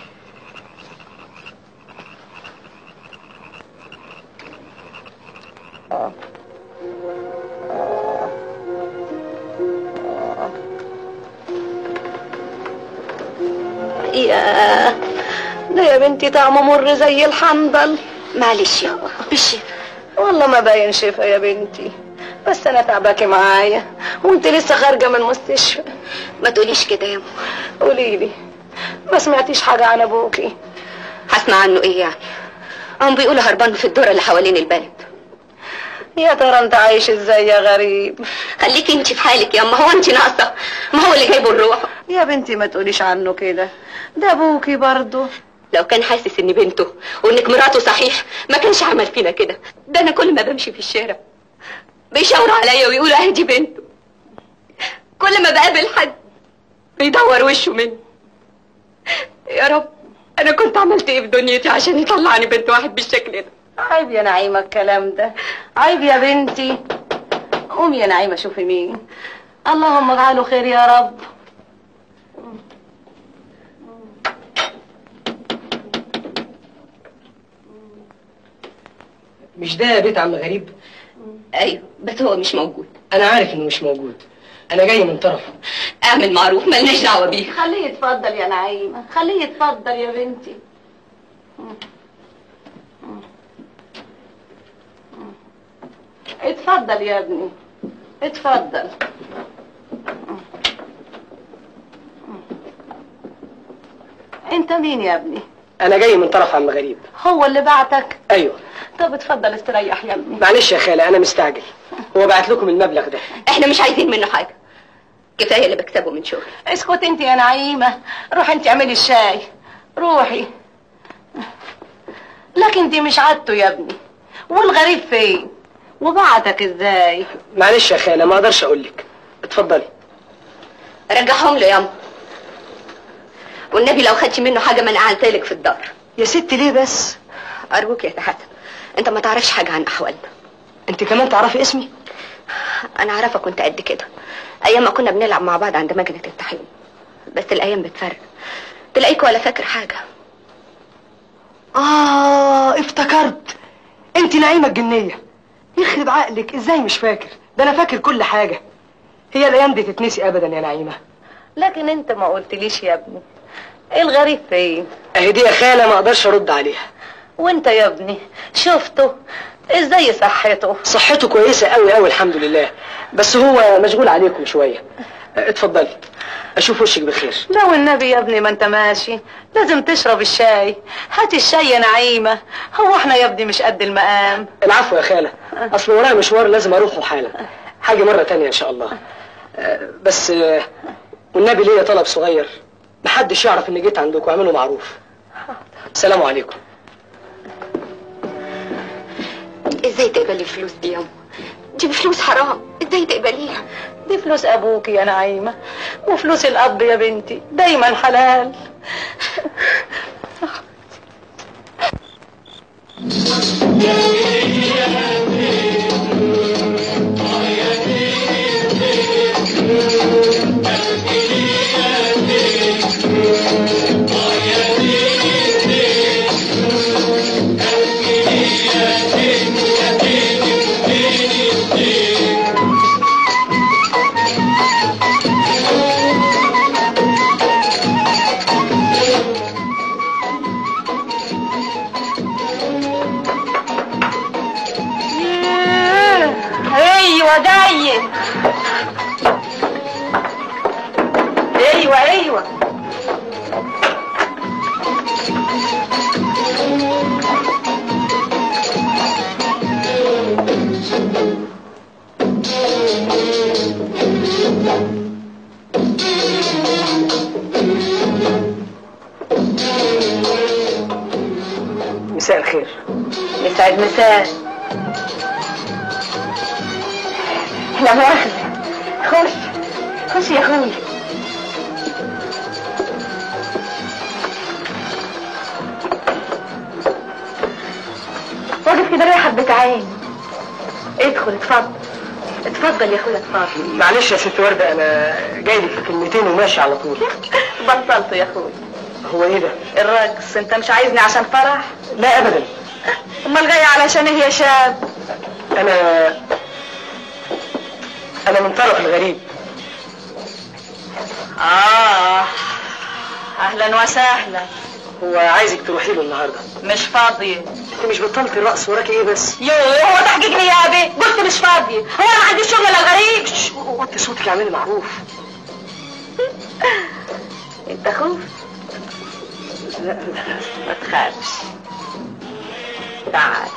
يا ده يا بنتي طعمه مر زي الحنظل معلش يابا بالشفا والله ما باين شفا يا بنتي بس انا تعباكي معايا وانت لسه خارجه من المستشفى ما تقوليش كده يا قولي لي ما سمعتيش حاجه عن ابوكي هسمع عنه ايه يعني هم بيقولوا هربان في الدورة اللي حوالين البلد يا ترى انت عايش ازاي يا غريب خليكي انت في حالك يا اما هو انت ناقصه ما هو اللي جايبه الروح يا بنتي ما تقوليش عنه كده ده ابوكي برضه لو كان حاسس اني بنته وانك مراته صحيح ما كانش عمل فينا كده ده انا كل ما بمشي في الشارع بيشاوروا عليا ويقولوا اهي دي بنته كل ما بقابل حد بيدور وشه مني يا رب انا كنت عملت ايه في دنيتي عشان يطلعني بنت واحد بالشكل ده عيب يا نعيمه الكلام ده عيب يا بنتي قومي يا نعيمه شوفي مين اللهم اجعله خير يا رب مش ده بيت عم غريب ايوه بس هو مش موجود انا عارف انه مش موجود انا جاي من طرفه اعمل معروف ملناش دعوه بيه خليه يتفضل يا نعيمة خليه يتفضل يا بنتي اتفضل يا ابني اتفضل انت مين يا ابني انا جاي من طرف عم غريب هو اللي بعتك ايوه طب اتفضل استريح يا ابني معلش يا خاله انا مستعجل هو بعت لكم المبلغ ده احنا مش عايزين منه حاجه كفايه اللي بكتبه من شغل اسكت انت يا نعيمة روحي انت اعملي الشاي روحي لكن دي مش عادته يا ابني والغريب فين وبعتك ازاي معلش يا خاله ما اقدرش اقول لك اتفضلي رجعهم له ياما والنبي لو خدتي منه حاجه ما انا قعدتلك في الدار يا ست ليه بس ارجوك يا تحت انت ما تعرفش حاجه عن احوالنا انت كمان تعرفي اسمي انا عارفه كنت قد كده ايام ما كنا بنلعب مع بعض عند مجنة التحريم بس الايام بتفرق تلاقيك ولا فاكر حاجه اه افتكرت انت نعيمه الجنيه يخرب عقلك ازاي مش فاكر ده انا فاكر كل حاجه هي الايام دي تتنسي ابدا يا نعيمه لكن انت ما قلتليش يا ابني الغريب فين اهي دي يا خاله ما اقدرش ارد عليها وانت يا ابني شفته ازاي صحته صحته كويسه قوي قوي الحمد لله بس هو مشغول عليكم شويه اتفضلي اشوف وشك بخير لو النبي يا ابني ما انت ماشي لازم تشرب الشاي هات الشاي يا نعيمة هو احنا يا ابني مش قد المقام العفو يا خاله اصل ورايا مشوار لازم اروحه حالا حاجه مره تانية ان شاء الله آه، بس آه، والنبي ليا طلب صغير محدش يعرف اني جيت عندكم اعملوا معروف السلام عليكم ازاي تقبلي الفلوس دي ياما دي فلوس حرام ازاي تقبليها دي فلوس ابوك يا نعيمة وفلوس الاب يا بنتي دايما حلال ايوه جاي ايوه ايوه مساء الخير يسعد مساء لا مؤاخذة خش خش يا اخوي واقف كده ليه حبة عين ادخل اتفضل اتفضل يا اخويا اتفضل معلش يا ست ورده انا جاي لك في كلمتين وماشي على طول بطلت يا اخويا هو ايه ده الرقص انت مش عايزني عشان فرح لا ابدا امال جاي علشان ايه يا شاب انا انا من طرف الغريب اه اهلا وسهلا هو عايزك تروحي له النهارده مش فاضية انت مش بطلت الرقص وراكي ايه بس يوه هو تحقيق نيابي قلت مش فاضية هو انا ما عنديش شغل الا غريب وطي صوتك اعملي معروف انت خوف ما تخافش تعال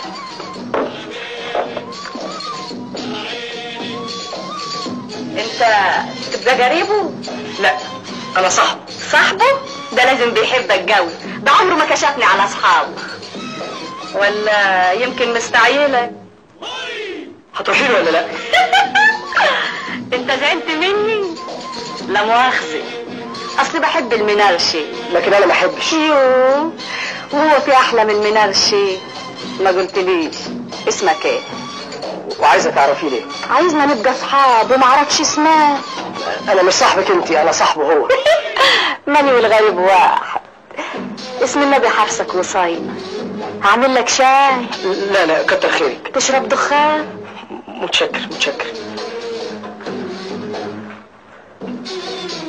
انت تبقى قريبه لا انا صاحبه صاحبه ده لازم بيحبك قوي ده عمره ما كشفني على اصحابه ولا يمكن مستعيلك هتروحي له ولا لا انت زعلت مني لا مؤاخذة اصل بحب المنرشي لكن انا ما احبش يوه وهو في احلى من المنرشي ما قلتليش اسمك ايه وعايزه تعرفي ليه عايزنا نبقى اصحاب وما اعرفش اسمه انا مش صاحبك انت انا صاحبه هو ماني والغريب واحد اسم النبي حفصك وصايمة هعمل لك شاي لا لا كتر خيرك تشرب دخان متشكر متشكر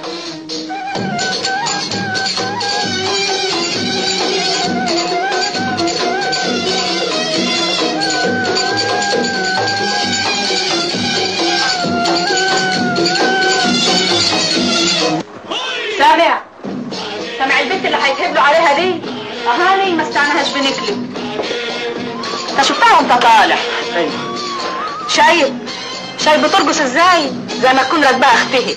بتاع البنت اللي هيتهبلوا عليها دي اهاني ما استعناهاش بنكلم انت شفتها وانت طالع ايوه شايف شايف بترقص ازاي زي ما تكون راكبه اختها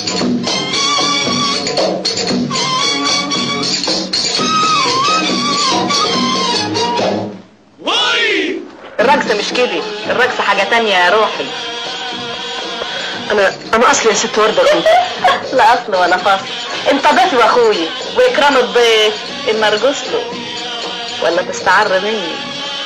الرقص مش كده الرقص حاجة تانية يا روحي انا انا اصلي يا ست ورده كنت لا اصل ولا فصل انت ضيفي واخويا واكرام الضيف ان ارقص له ولا تستعر مني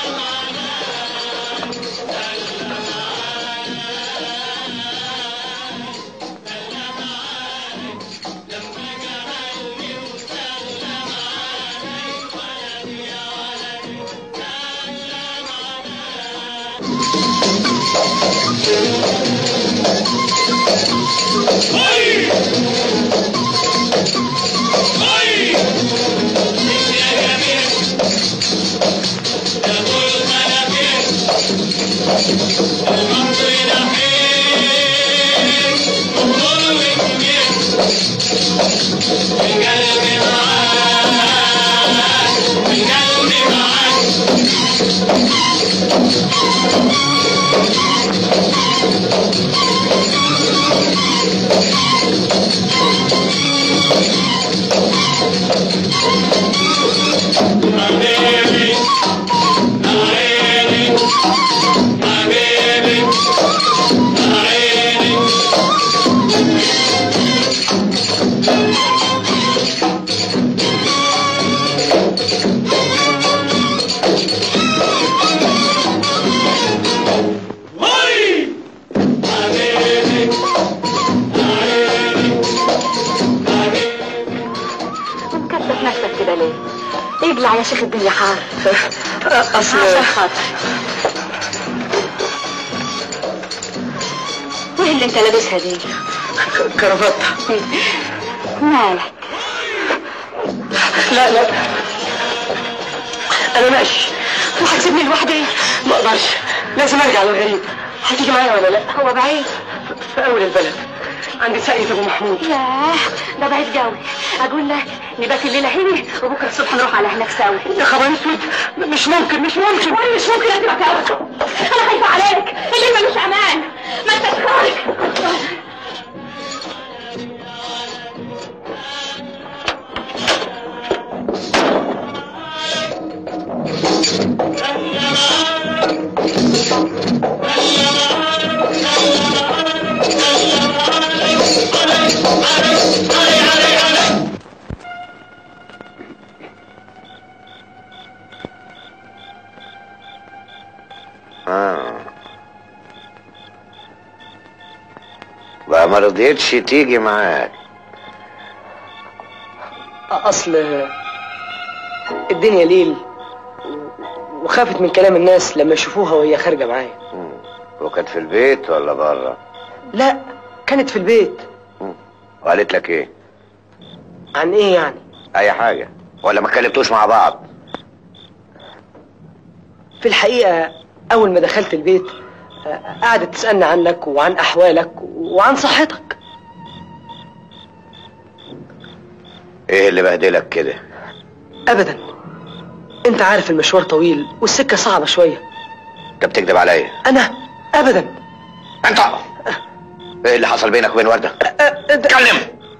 مكتف نفسك كده ليه؟ اقلع يا شيخ الدنيا حار اصل عشان خاطر وايه اللي انت لابسها دي؟ كرافته مالك؟ لا لا انا ماشي وهتسيبني لوحدي ما اقدرش لازم ارجع للغريب هتيجي معايا ولا لا هو بعيد في اول البلد عند ساقية ابو محمود ياه ده بعيد قوي اقول لك نبات الليله هنا وبكره الصبح نروح على هناك سوا يا خبر اسود مش ممكن مش ممكن وانا مش ممكن اسيبك ابدا انا خايفه عليك الليل ملوش امان ما انتش خارج آه. بقى ما رضيتش تيجي معاك اصل الدنيا ليل وخافت من كلام الناس لما يشوفوها وهي خارجه معايا وكانت في البيت ولا بره لا كانت في البيت وقالت لك ايه عن ايه يعني اي حاجه ولا ما اتكلمتوش مع بعض في الحقيقه اول ما دخلت البيت آه، قعدت تسالني عنك وعن احوالك وعن صحتك ايه اللي بهدلك كده ابدا انت عارف المشوار طويل والسكه صعبه شويه انت بتكذب عليا انا ابدا انت ايه اللي حصل بينك وبين ورده اتكلم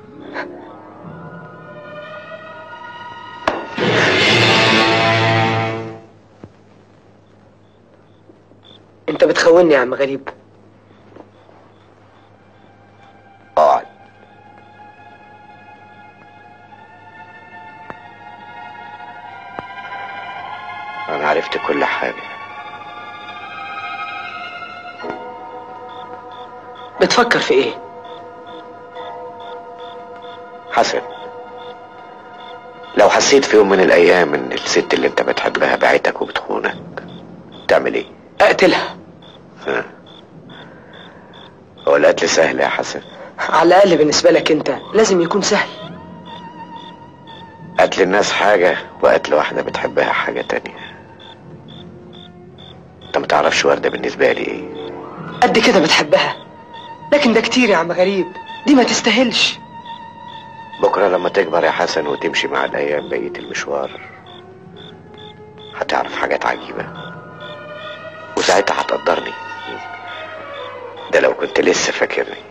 انت بتخوني يا عم غريب اقعد انا عرفت كل حاجه بتفكر في ايه حسن لو حسيت في يوم من الايام ان الست اللي انت بتحبها بعتك وبتخونك تعمل ايه اقتلها ها؟ هو القتل سهل يا حسن على الاقل بالنسبه لك انت لازم يكون سهل قتل الناس حاجة وقتل واحدة بتحبها حاجة تانية انت متعرفش وردة بالنسبة لي ايه قد كده بتحبها لكن ده كتير يا عم غريب دي ما تستاهلش بكرة لما تكبر يا حسن وتمشي مع الأيام بقية المشوار هتعرف حاجات عجيبة وساعتها هتقدرني ده لو كنت لسه فاكرني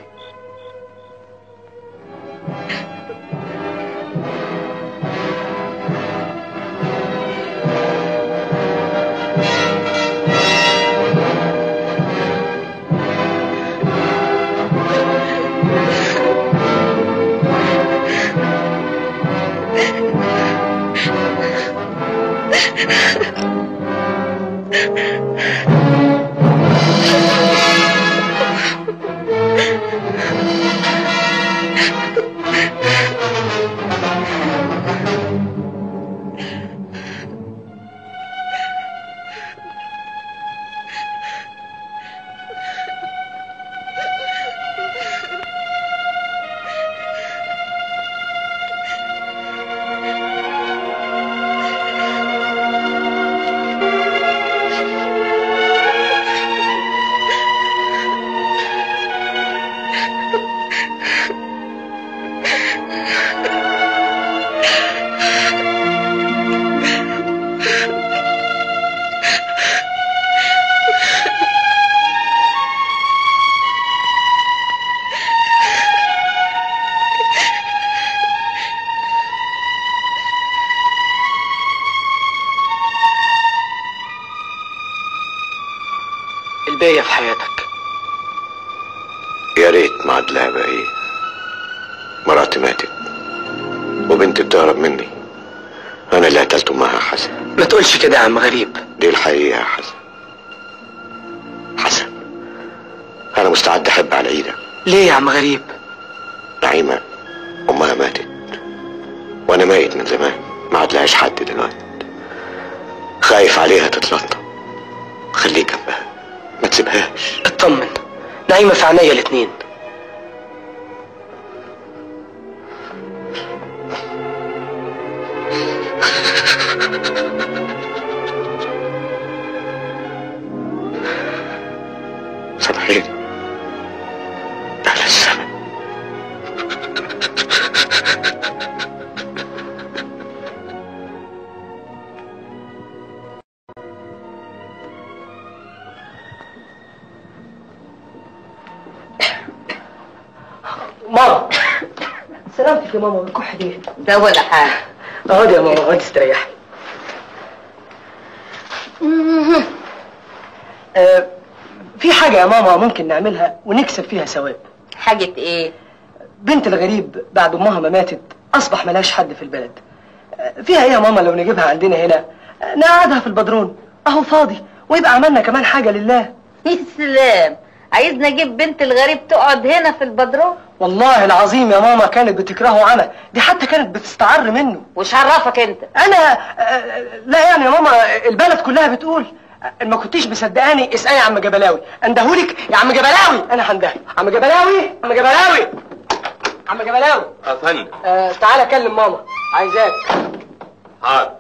الباقية في حياتك يا ريت ما عدلها بقى ايه مراتي ماتت وبنتي بتهرب مني انا اللي قتلت امها يا حسن ما تقولش كده يا عم غريب دي الحقيقة يا حسن حسن انا مستعد احب على ايدك ليه يا عم غريب نعيمة امها ماتت وانا ميت من زمان ما عدلهاش حد دلوقتي خايف عليها تتلطم خليك جنبها ما تسيبهاش اطمن نايمة في عينيا الاتنين سامحيني اهل السنة ماما سلامتك يا ماما بالكح دي ده ولا حاجة اقعدي يا ماما اقعدي استريحي آه، في حاجة يا ماما ممكن نعملها ونكسب فيها ثواب حاجة ايه بنت الغريب بعد امها ما ماتت اصبح ملاش حد في البلد آه، فيها ايه يا ماما لو نجيبها عندنا هنا آه، نقعدها في البدرون اهو فاضي ويبقى عملنا كمان حاجة لله يا سلام عايزنا اجيب بنت الغريب تقعد هنا في البدروم والله العظيم يا ماما كانت بتكرهه عمى دي حتى كانت بتستعر منه وش عرفك انت انا آه، لا يعني يا ماما البلد كلها بتقول آه، ما كنتيش مصدقاني اسالي يا عم جبلاوي اندهولك يا عم جبلاوي انا هندهي عم جبلاوي عم جبلاوي عم جبلاوي يا فندم آه تعالى كلم ماما عايزاك حاضر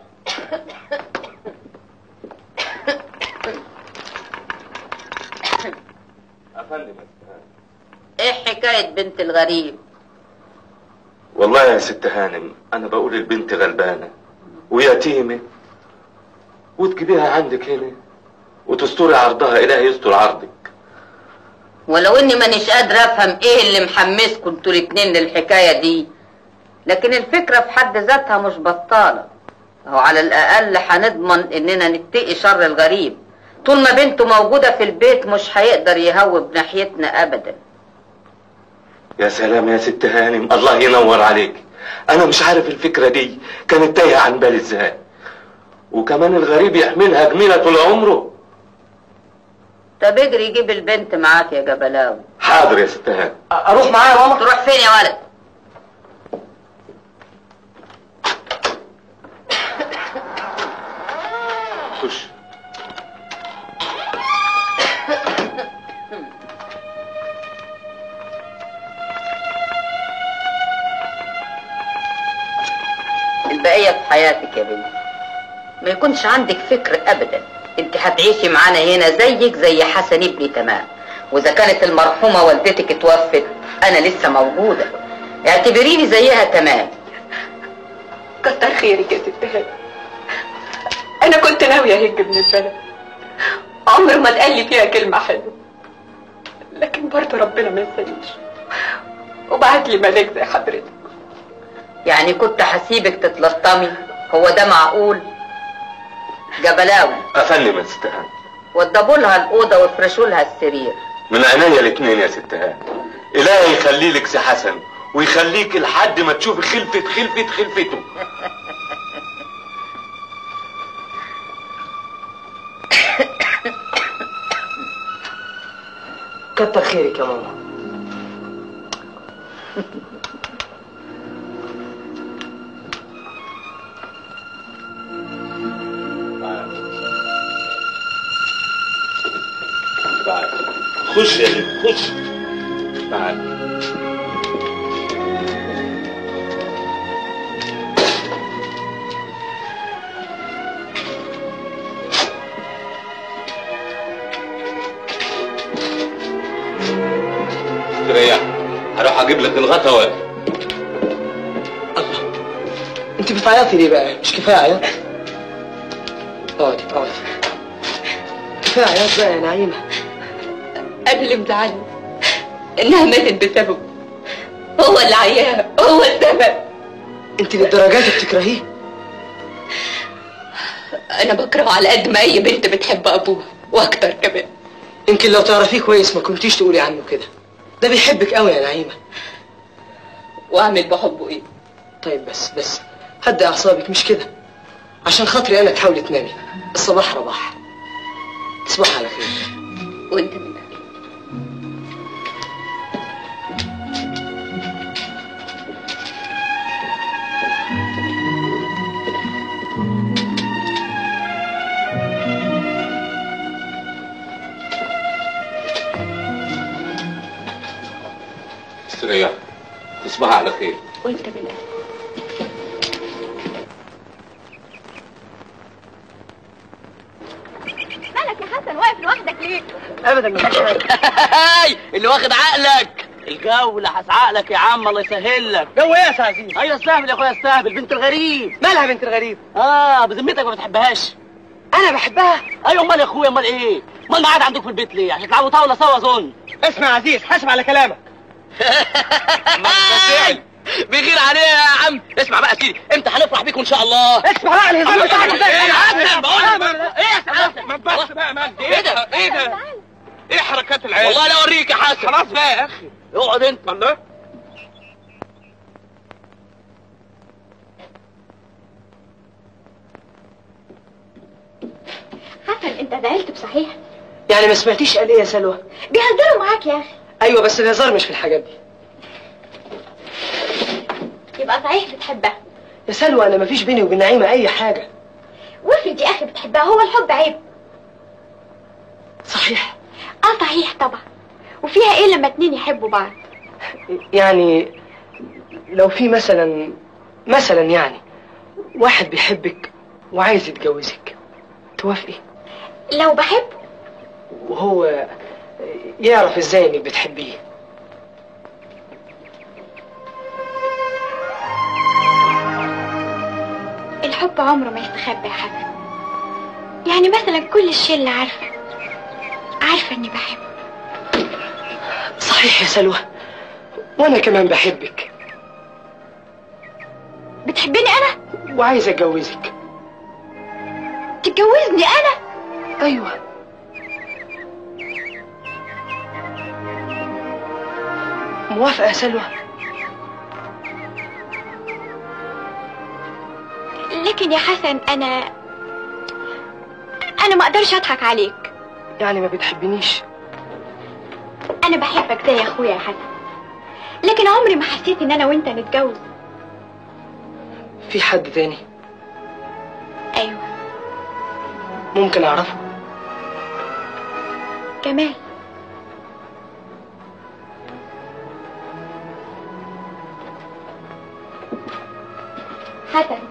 يا فندم ايه حكاية بنت الغريب والله يا ست هانم انا بقول البنت غلبانه ويتيمه وتجيبيها عندك هنا وتستوري عرضها الهي يستر عرضك ولو اني مانيش قادرة افهم ايه اللي محمسكم انتوا الاتنين للحكاية دي لكن الفكرة في حد ذاتها مش بطالة اهو على الاقل هنضمن اننا نتقي شر الغريب طول ما بنته موجودة في البيت مش هيقدر يهوب ناحيتنا ابدا يا سلام يا ست هانم الله ينور عليك انا مش عارف الفكره دي كانت تايهه عن بالي ازاي وكمان الغريب يحملها جميله طول عمره طب اجري يجيب البنت معاك يا جبلاوي حاضر يا ست هانم اروح معايا يا ماما تروح فين يا ولد خش البقية في حياتك يا بنتي ما يكونش عندك فكر ابدا انت هتعيشي معانا هنا زيك زي حسن ابني تمام واذا كانت المرحومة والدتك اتوفت انا لسه موجودة اعتبريني زيها تمام كتر خيرك يا ست هاني انا كنت ناويه اهج من البلد عمر ما اتقال لي فيها كلمه حلوه لكن برضه ربنا ما ينسانيش وبعت لي ملاك زي حضرتك يعني كنت هسيبك تتلطمي هو ده معقول جبلاوي افندم يا ست هاني وضبوا لها الاوضه وافرشوا لها السرير من عينيا الاثنين يا ست هاني الهي يخلي لك سي حسن ويخليك لحد ما تشوفي خلفة خلفة خلفته كتر خيرك يا ماما تعال خش يا بنت خش تعال استريح هروح اجيب لك الغطا واجي انت بتعيطي ليه بقى مش كفايه عياط اقعدي اقعدي كفايه عياط بقى يا نعيمه انا اللي مزعلني انها ماتت بسببه هو اللي عياها هو السبب انت للدرجات دي بتكرهيه انا بكرهه على قد ما اي بنت بتحب ابوها واكتر كمان يمكن لو تعرفيه كويس ما كنتيش تقولي عنه كده ده بيحبك قوي يا نعيمه واعمل بحبه ايه طيب بس بس هدي اعصابك مش كده عشان خاطري انا تحاولي تنامي الصباح رباح تصبح على خير وانت من استريح تصبح على خير وانت من مالك يا حسن واقف لوحدك ليه؟ ابدا مفيش حاجه هاي اللي واخد عقلك الجو اللي عقلك يا عم الله يسهل لك جو ايه يا استاذ عزيز ايوه استهبل يا اخويا استهبل بنت الغريب مالها بنت الغريب اه بذمتك ما بتحبهاش انا بحبها ايوه امال يا اخويا امال ايه امال ما قاعد عندك في البيت ليه عشان تلعبوا طاوله سوا اظن اسمع يا عزيز حاسب على كلامك هاي بيغير عليها يا عم اسمع بقى يا سيدي امتى هنفرح بيكم ان شاء الله اسمع بقى الهزار بتاعك ده ايه يا عم بقول لك ايه يا سعادتك ما بس بقى مجدي ايه ده ايه ده ايه حركات العيال والله لا اوريك يا حسن خلاص بقى يا اخي اقعد انت الله حسن انت زعلت بصحيح يعني ما سمعتيش قال ايه يا سلوى بيهزروا معاك يا اخي ايوه بس الهزار مش في الحاجات دي يبقى صحيح بتحبها يا سلوى انا مفيش بيني وبين نعيمه اي حاجه وافرض يا اخي بتحبها هو الحب عيب صحيح اه صحيح طبعا وفيها ايه لما اتنين يحبوا بعض يعني لو في مثلا مثلا يعني واحد بيحبك وعايز يتجوزك توافقي لو بحب وهو يعرف ازاي انك بتحبيه الحب عمره ما يستخبى يا حسن يعني مثلا كل الشلة عارفة عارفة اني بحب صحيح يا سلوى وانا كمان بحبك بتحبني انا وعايز اتجوزك تتجوزني انا ايوه موافقه يا سلوى لكن يا حسن انا انا ما اقدرش اضحك عليك يعني ما بتحبنيش انا بحبك زي اخويا يا حسن لكن عمري ما حسيت ان انا وانت نتجوز في حد تاني ايوه ممكن اعرفه كمال حسن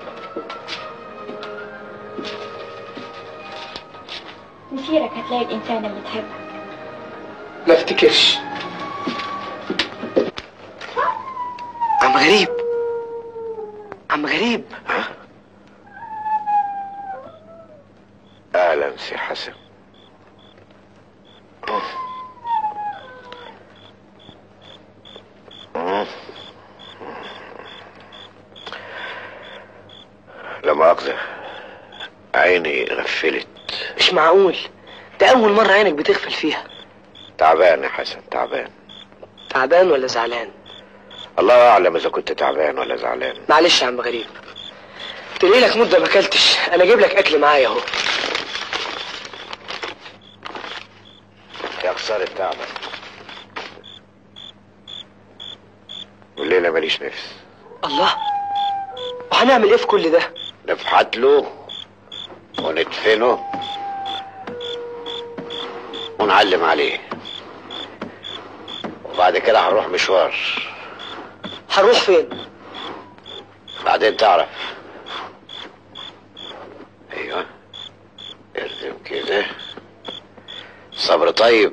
مسيرك هتلاقي الإنسان اللي تحبك ما افتكرش عم غريب عم غريب اهلا سي حسن لا مؤاخذة عيني غفلت مش معقول ده اول مرة عينك بتغفل فيها تعبان يا حسن تعبان تعبان ولا زعلان الله اعلم اذا كنت تعبان ولا زعلان معلش يا عم غريب تلاقي لك مدة ما اكلتش انا اجيب لك اكل معايا اهو يا خسارة تعبك والليلة ماليش نفس الله وهنعمل ايه في كل ده نفحت له وندفنه ونعلم عليه وبعد كده هنروح مشوار هنروح فين بعدين تعرف ايوه ارسم كده صبر طيب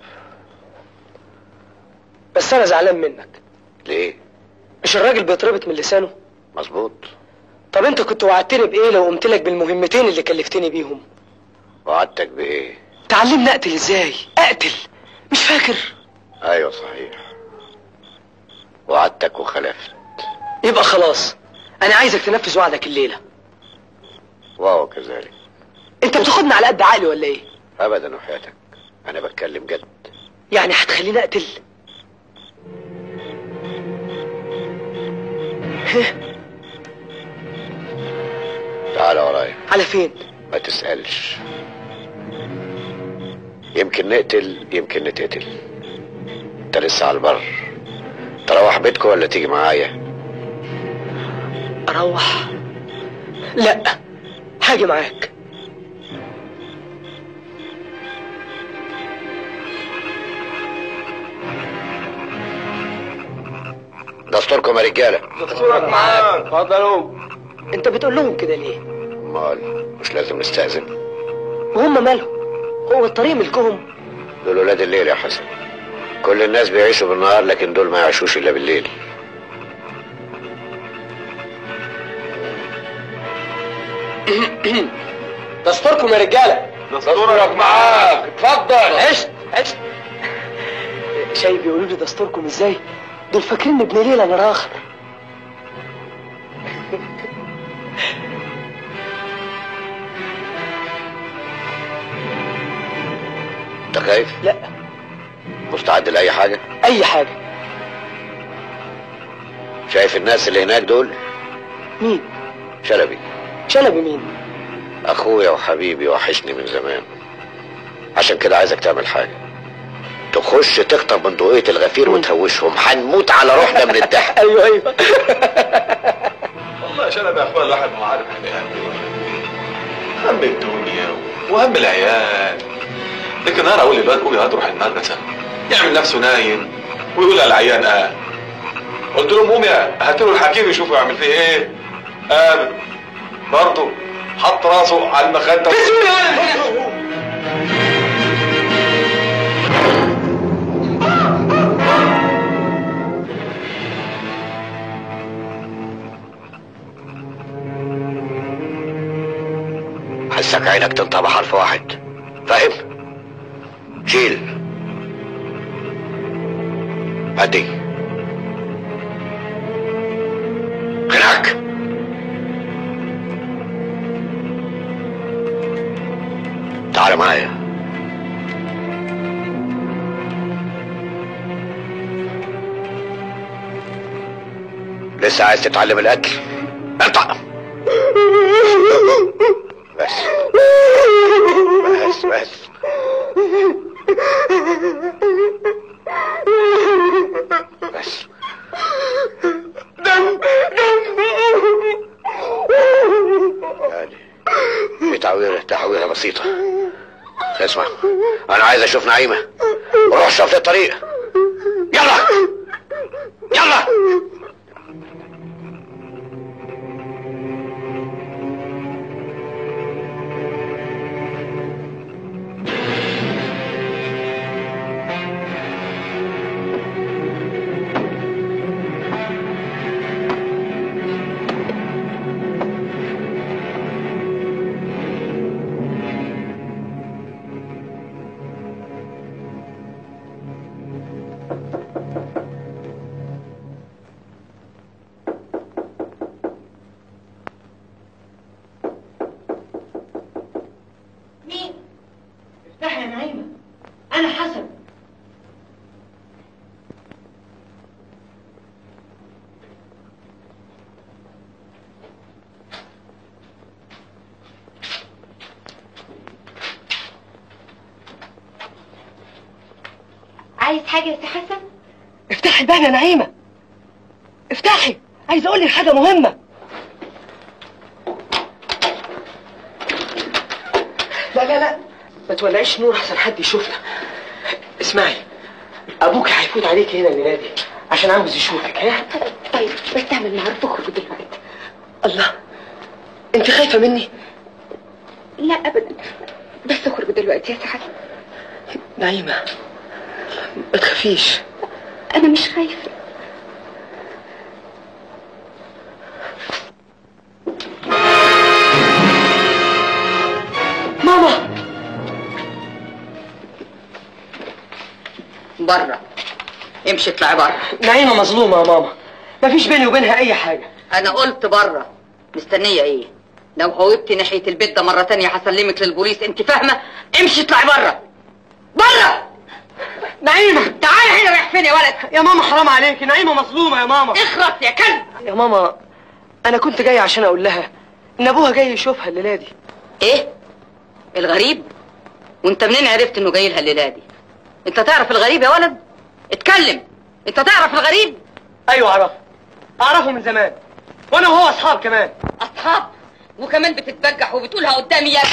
بس انا زعلان منك ليه مش الراجل بيتربط من لسانه مظبوط طب انت كنت وعدتني بايه لو قمت لك بالمهمتين اللي كلفتني بيهم وعدتك بايه تعلمني اقتل ازاي اقتل مش فاكر ايوه صحيح وعدتك وخلفت يبقى خلاص انا عايزك تنفذ وعدك الليله وهو كذلك انت بتاخدني على قد عقلي ولا ايه ابدا وحياتك انا بتكلم جد يعني هتخليني اقتل تعال ورايا على فين ما تسألش يمكن نقتل يمكن نتقتل انت لسه على البر تروح بيتكم ولا تيجي معايا اروح لا هاجي معاك دستوركم يا رجاله دستورك معاك اتفضلوا انت بتقول لهم كده ليه امال مش لازم نستأذن وهم مالهم هو الطريق ملكهم دول ولاد الليل يا حسن كل الناس بيعيشوا بالنهار لكن دول ما يعيشوش الا بالليل دستوركم يا رجاله دستورك معاك اتفضل عشت عشت شايف بيقولوا لي دستوركم ازاي دول فاكرين ابن ليلى انا راخر انت خايف لا مستعد لاي حاجه اي حاجه شايف الناس اللي هناك دول مين شلبي شلبي مين اخويا وحبيبي وحشني من زمان عشان كده عايزك تعمل حاجه تخش تخطف بندقية الغفير وتهوشهم هنموت على روحنا من الضحك ايوه ايوه والله يا شنب يا اخويا الواحد ما عارف احنا هم ايه هم الدنيا وهم العيال لكن انا اقول للواد قوم يا واد روح المدرسه يعمل نفسه نايم ويقول على العيان قام قلت لهم قوم يا هاتوا له الحكيم يشوفوا يعمل فيه ايه قام برضه حط راسه على المخده حسك عينك تنطق بحرف واحد فاهم شيل هدي هناك تعال معايا لسه عايز تتعلم الاكل انطق بس بس بس بس دم دم يعني في تعويرة تعويرة بسيطة اسمع انا عايز اشوف نعيمة روح شوف لي الطريق يلا يلا حاجة يا سي حسن افتحي الباب يا نعيمة افتحي عايز اقول لك حاجة مهمة لا لا لا ما تولعيش نور احسن حد يشوفنا اسمعي ابوك هيفوت عليك هنا الليله دي عشان عاوز يشوفك ها طيب بس تعمل معروف اخرج دلوقتي الله انت خايفه مني لا ابدا بس اخرج دلوقتي يا سي حسن نعيمه ما تخافيش انا مش خايفه ماما بره امشي اطلعي بره نعيمه مظلومه يا ماما مفيش بيني وبينها اي حاجه انا قلت بره مستنيه ايه لو هوبتي ناحيه البيت ده مره تانية هسلمك للبوليس انت فاهمه امشي اطلعي بره بره نعيمه تعالي هنا رايح فين يا ولد يا ماما حرام عليكي نعيمه مظلومه يا ماما اخرس يا كلب يا ماما انا كنت جاي عشان اقول لها ان ابوها جاي يشوفها الليله دي ايه الغريب وانت منين عرفت انه جاي لها الليله دي انت تعرف الغريب يا ولد اتكلم انت تعرف الغريب ايوه اعرفه اعرفه من زمان وانا وهو اصحاب كمان اصحاب وكمان بتتبجح وبتقولها قدامي يا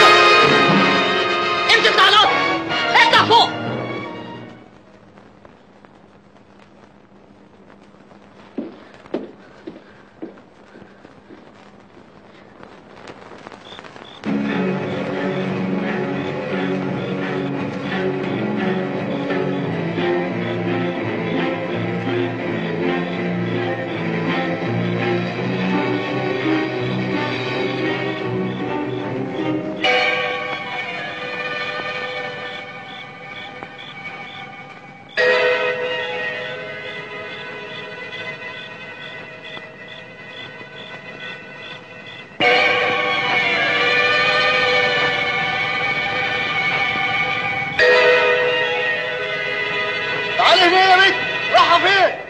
امشي اطلع الأوضة اطلع فوق تعالي فين يا بنت رايحه فين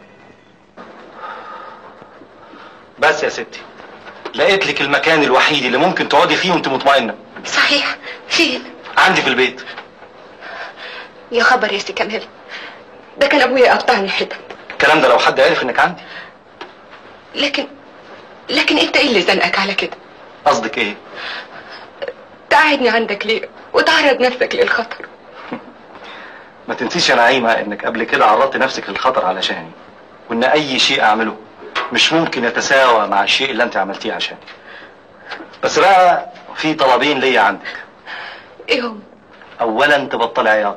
بس يا ستي لقيت لك المكان الوحيد اللي ممكن تقعدي فيه وانت مطمئنه صحيح فين عندي في البيت يا خبر يا سي كمال ده كان ابويا قطعني حتت الكلام ده لو حد عرف انك عندي لكن لكن انت ايه اللي زنقك على كده قصدك ايه تقعدني عندك ليه وتعرض نفسك للخطر ما تنسيش يا نعيمه انك قبل كده عرضت نفسك للخطر علشاني وان اي شيء اعمله مش ممكن يتساوى مع الشيء اللي انت عملتيه عشاني بس بقى في طلبين ليا عندك ايه هم اولا تبطلي عياط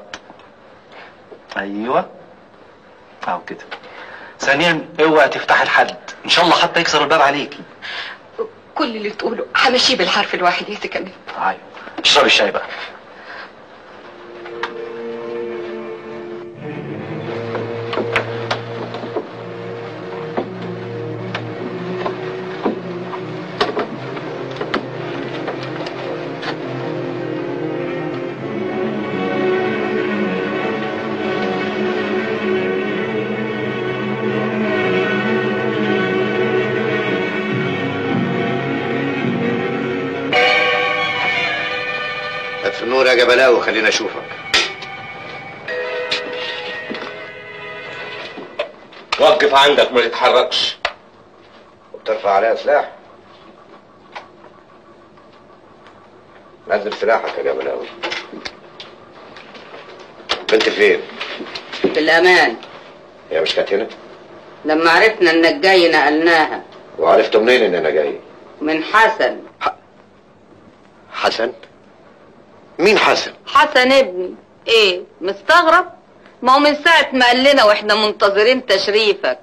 ايوه اهو كده ثانيا اوعي تفتحي لحد ان شاء الله حتى يكسر الباب عليكي كل اللي تقوله همشيه بالحرف الواحد يا سي كمال ايوه اشربي الشاي بقى هات في النور يا جبلاوي خلينا اشوفك وقف عندك ما تتحركش وبترفع عليها سلاح نزل سلاحك يا جبلاوي بنت فين؟ بالامان هي مش كانت هنا؟ لما عرفنا انك جاي نقلناها وعرفت منين ان انا جاي؟ من حسن حسن؟ مين حسن؟ حسن ابني ايه مستغرب ما هو من ساعة ما قال لنا واحنا منتظرين تشريفك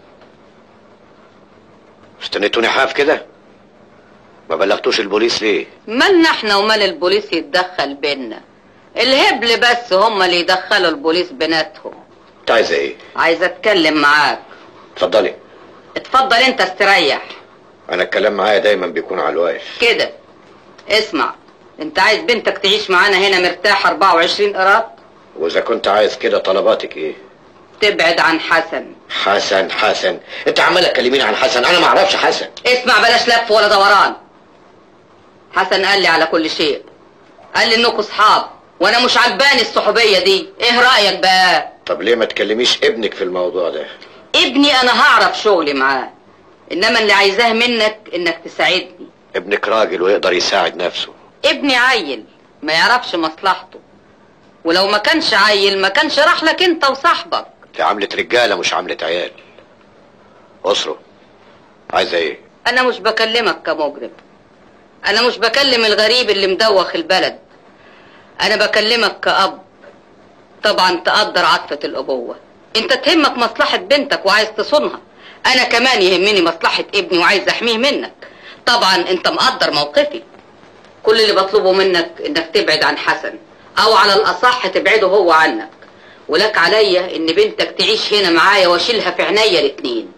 استنيتوني حاف كده؟ ما بلغتوش البوليس ليه؟ مالنا احنا ومال البوليس يتدخل بينا الهبل بس هم اللي يدخلوا البوليس بيناتهم انت عايزه ايه؟ عايزه اتكلم معاك اتفضلي اتفضل انت استريح انا الكلام معايا دايما بيكون على الواقف كده اسمع انت عايز بنتك تعيش معانا هنا مرتاح 24 قراط واذا كنت عايز كده طلباتك ايه؟ تبعد عن حسن حسن حسن انت عماله تكلميني عن حسن انا ما اعرفش حسن اسمع بلاش لف ولا دوران حسن قال لي على كل شيء قال لي انكم اصحاب وانا مش عجباني الصحوبيه دي ايه رايك بقى طب ليه ما تكلميش ابنك في الموضوع ده ابني انا هعرف شغلي معاه انما اللي عايزاه منك انك تساعدني ابنك راجل ويقدر يساعد نفسه ابني عيل ما يعرفش مصلحته ولو ما كانش عيل ما كانش راح لك انت وصاحبك دي عملة رجالة مش عملة عيال أسرة عايزة ايه انا مش بكلمك كمجرم انا مش بكلم الغريب اللي مدوخ البلد انا بكلمك كأب طبعا تقدر عطفة الأبوة انت تهمك مصلحة بنتك وعايز تصونها انا كمان يهمني مصلحة ابني وعايز احميه منك طبعا انت مقدر موقفي كل اللي بطلبه منك انك تبعد عن حسن او على الاصح تبعده هو عنك ولك عليا ان بنتك تعيش هنا معايا واشيلها في عينيا الاتنين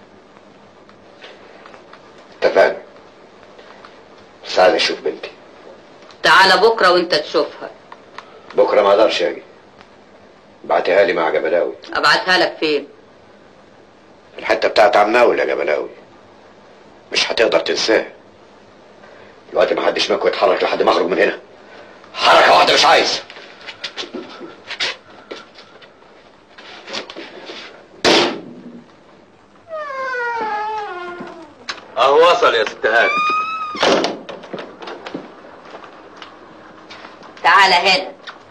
اتفقنا بس عايز اشوف بنتي تعالى بكرة وانت تشوفها بكرة ما اقدرش اجي بعتها لي مع جبلاوي ابعتها لك فين الحتة بتاعت عماوي يا جبلاوي مش هتقدر تنساه دلوقتي ما حدش ماكو يتحرك لحد ما اخرج من هنا حركة واحدة مش عايز اهو وصل يا ست هاني تعالى هنا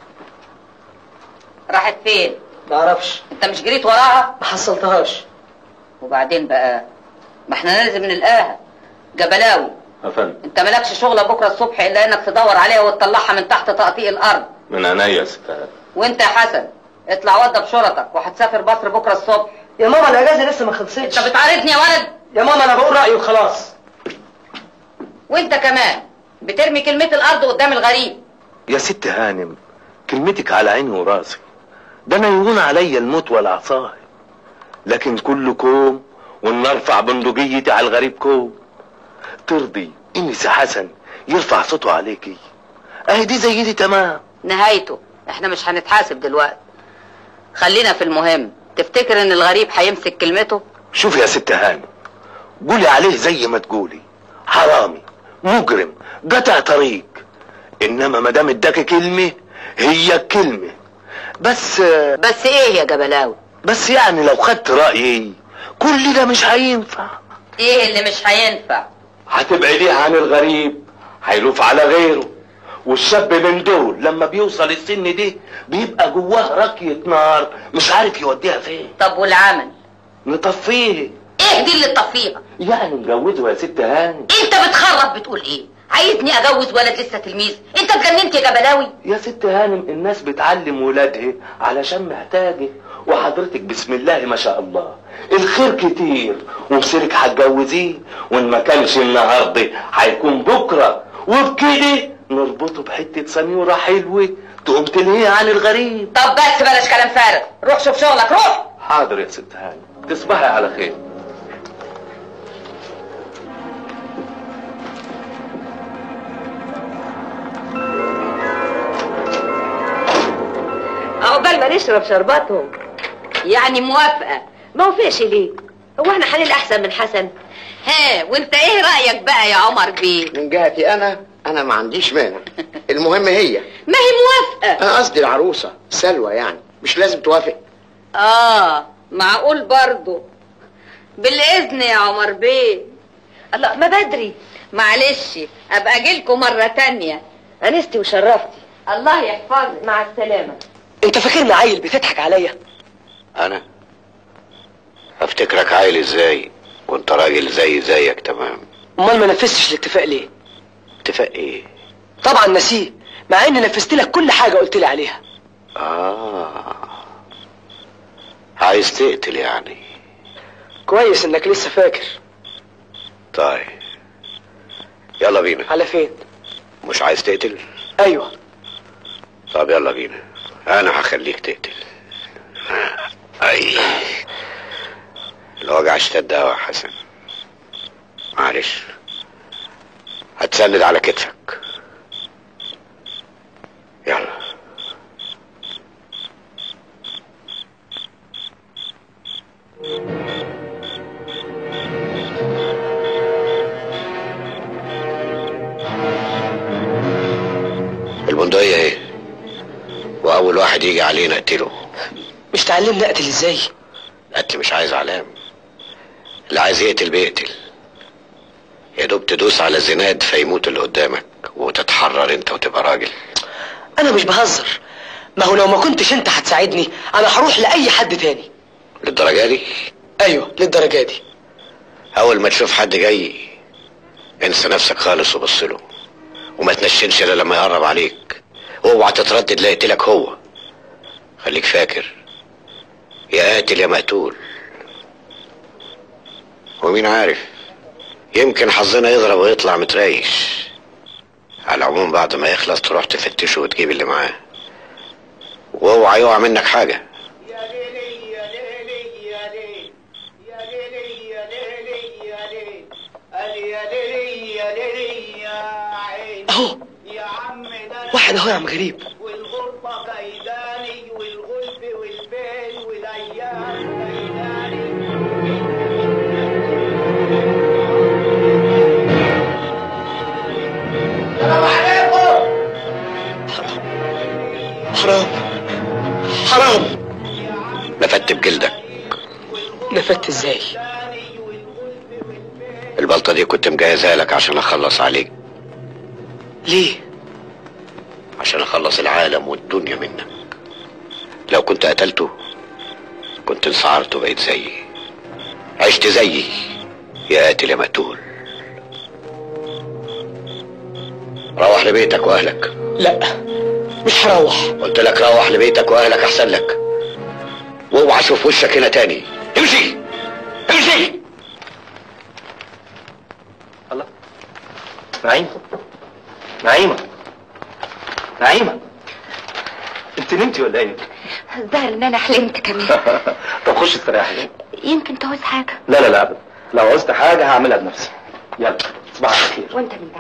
راحت فين معرفش انت مش جريت وراها ما حصلتهاش وبعدين بقى ما احنا لازم نلقاها جبلاوي يا فندم انت مالكش شغله بكره الصبح الا انك تدور عليها وتطلعها من تحت تقطيع الارض من عينيا يا ست هاني وانت يا حسن اطلع وضب شرطك وهتسافر مصر بكره الصبح يا ماما الاجازه لسه ما خلصتش انت بتعارضني يا ولد يا ماما انا بقول رايي وخلاص وانت كمان بترمي كلمة الارض قدام الغريب يا ست هانم كلمتك على عيني وراسي ده انا يهون عليا الموت والعصاي لكن كل كوم وان ارفع بندقيتي على الغريب كوم ترضي ان سي حسن يرفع صوته عليكي اهي دي زي دي تمام نهايته احنا مش هنتحاسب دلوقتي خلينا في المهم تفتكر ان الغريب هيمسك كلمته شوفي يا ست هانم قولي عليه زي ما تقولي حرامي مجرم قطع طريق انما ما دام اداكي كلمه هي الكلمه بس بس ايه يا جبلاوي بس يعني لو خدت رايي كل ده مش هينفع ايه اللي مش هينفع هتبعديه عن الغريب هيلوف على غيره والشاب من دول لما بيوصل السن ده بيبقى جواه ركية نار مش عارف يوديها فين طب والعمل نطفيه ايه دي اللي تطفيها يعني نجوزه يا ست هاني انت بتخرب بتقول ايه عايزني اجوز ولد لسه تلميذ انت اتجننت يا جبلاوي يا ست هانم الناس بتعلم ولادها علشان محتاجة وحضرتك بسم الله ما شاء الله الخير كتير ومسيرك هتجوزيه وان ما كانش النهارده هيكون بكره وبكده نربطه بحته سنيوره حلوه تقوم تنهيه عن الغريب طب بس بلاش كلام فارغ روح شوف شغلك روح حاضر يا ست هانم تصبحي على خير عقبال ما نشرب شرباتهم يعني موافقة ما وافقش ليه هو احنا حليل احسن من حسن ها وانت ايه رأيك بقى يا عمر بيه من جهتي انا انا ما عنديش مانع المهم هي ما هي موافقة انا قصدي العروسة سلوى يعني مش لازم توافق اه معقول برضو بالاذن يا عمر بيه الله ما بدري معلش ابقى اجيلكم مرة تانية انستي وشرفتي الله يحفظك مع السلامة انت فاكرني عيل بتضحك عليا انا افتكرك عيل ازاي وانت راجل زي زيك تمام امال ما نفذتش الاتفاق ليه اتفاق ايه طبعا نسيه مع اني نفذت لك كل حاجه قلت لي عليها اه عايز تقتل يعني كويس انك لسه فاكر طيب يلا بينا على فين مش عايز تقتل ايوه طب يلا بينا انا هخليك تقتل اي الوجع اشتد قوي يا حسن معلش هتسند على كتفك يلا البندقية ايه واول واحد يجي علينا اقتله مش تعلمني اقتل ازاي القتل مش عايز علام اللي عايز يقتل بيقتل يا دوب تدوس على الزناد فيموت اللي قدامك وتتحرر انت وتبقى راجل انا مش بهزر ما هو لو ما كنتش انت هتساعدني انا هروح لاي حد تاني للدرجة دي ايوه للدرجه دي اول ما تشوف حد جاي انسى نفسك خالص وبص له وما تنشنش الا لما يقرب عليك اوعى تتردد لا يقتلك هو خليك فاكر يا قاتل يا مقتول ومين عارف يمكن حظنا يضرب ويطلع متريش على العموم بعد ما يخلص تروح تفتشه وتجيب اللي معاه واوعى يقع منك حاجه اهو واحد اهو يا عم غريب حرام حرام نفدت بجلدك نفدت ازاي البلطه دي كنت مجهزها لك عشان اخلص عليك ليه عشان اخلص العالم والدنيا منك لو كنت قتلته كنت انصعرت وبقيت زيي عشت زيي يا قاتل يا مقتول روح لبيتك واهلك لا مش هروح قلت لك روح لبيتك واهلك احسن لك واوعى اشوف وشك هنا تاني امشي امشي نعيم نعيمة نعيمة انت نمتي ولا ايه؟ الظاهر ان انا حلمت كمان طب خش استريحي يمكن تعوز حاجة لا لا لا ابدا لو عوزت حاجة هعملها بنفسي يلا تصبح على خير وانت من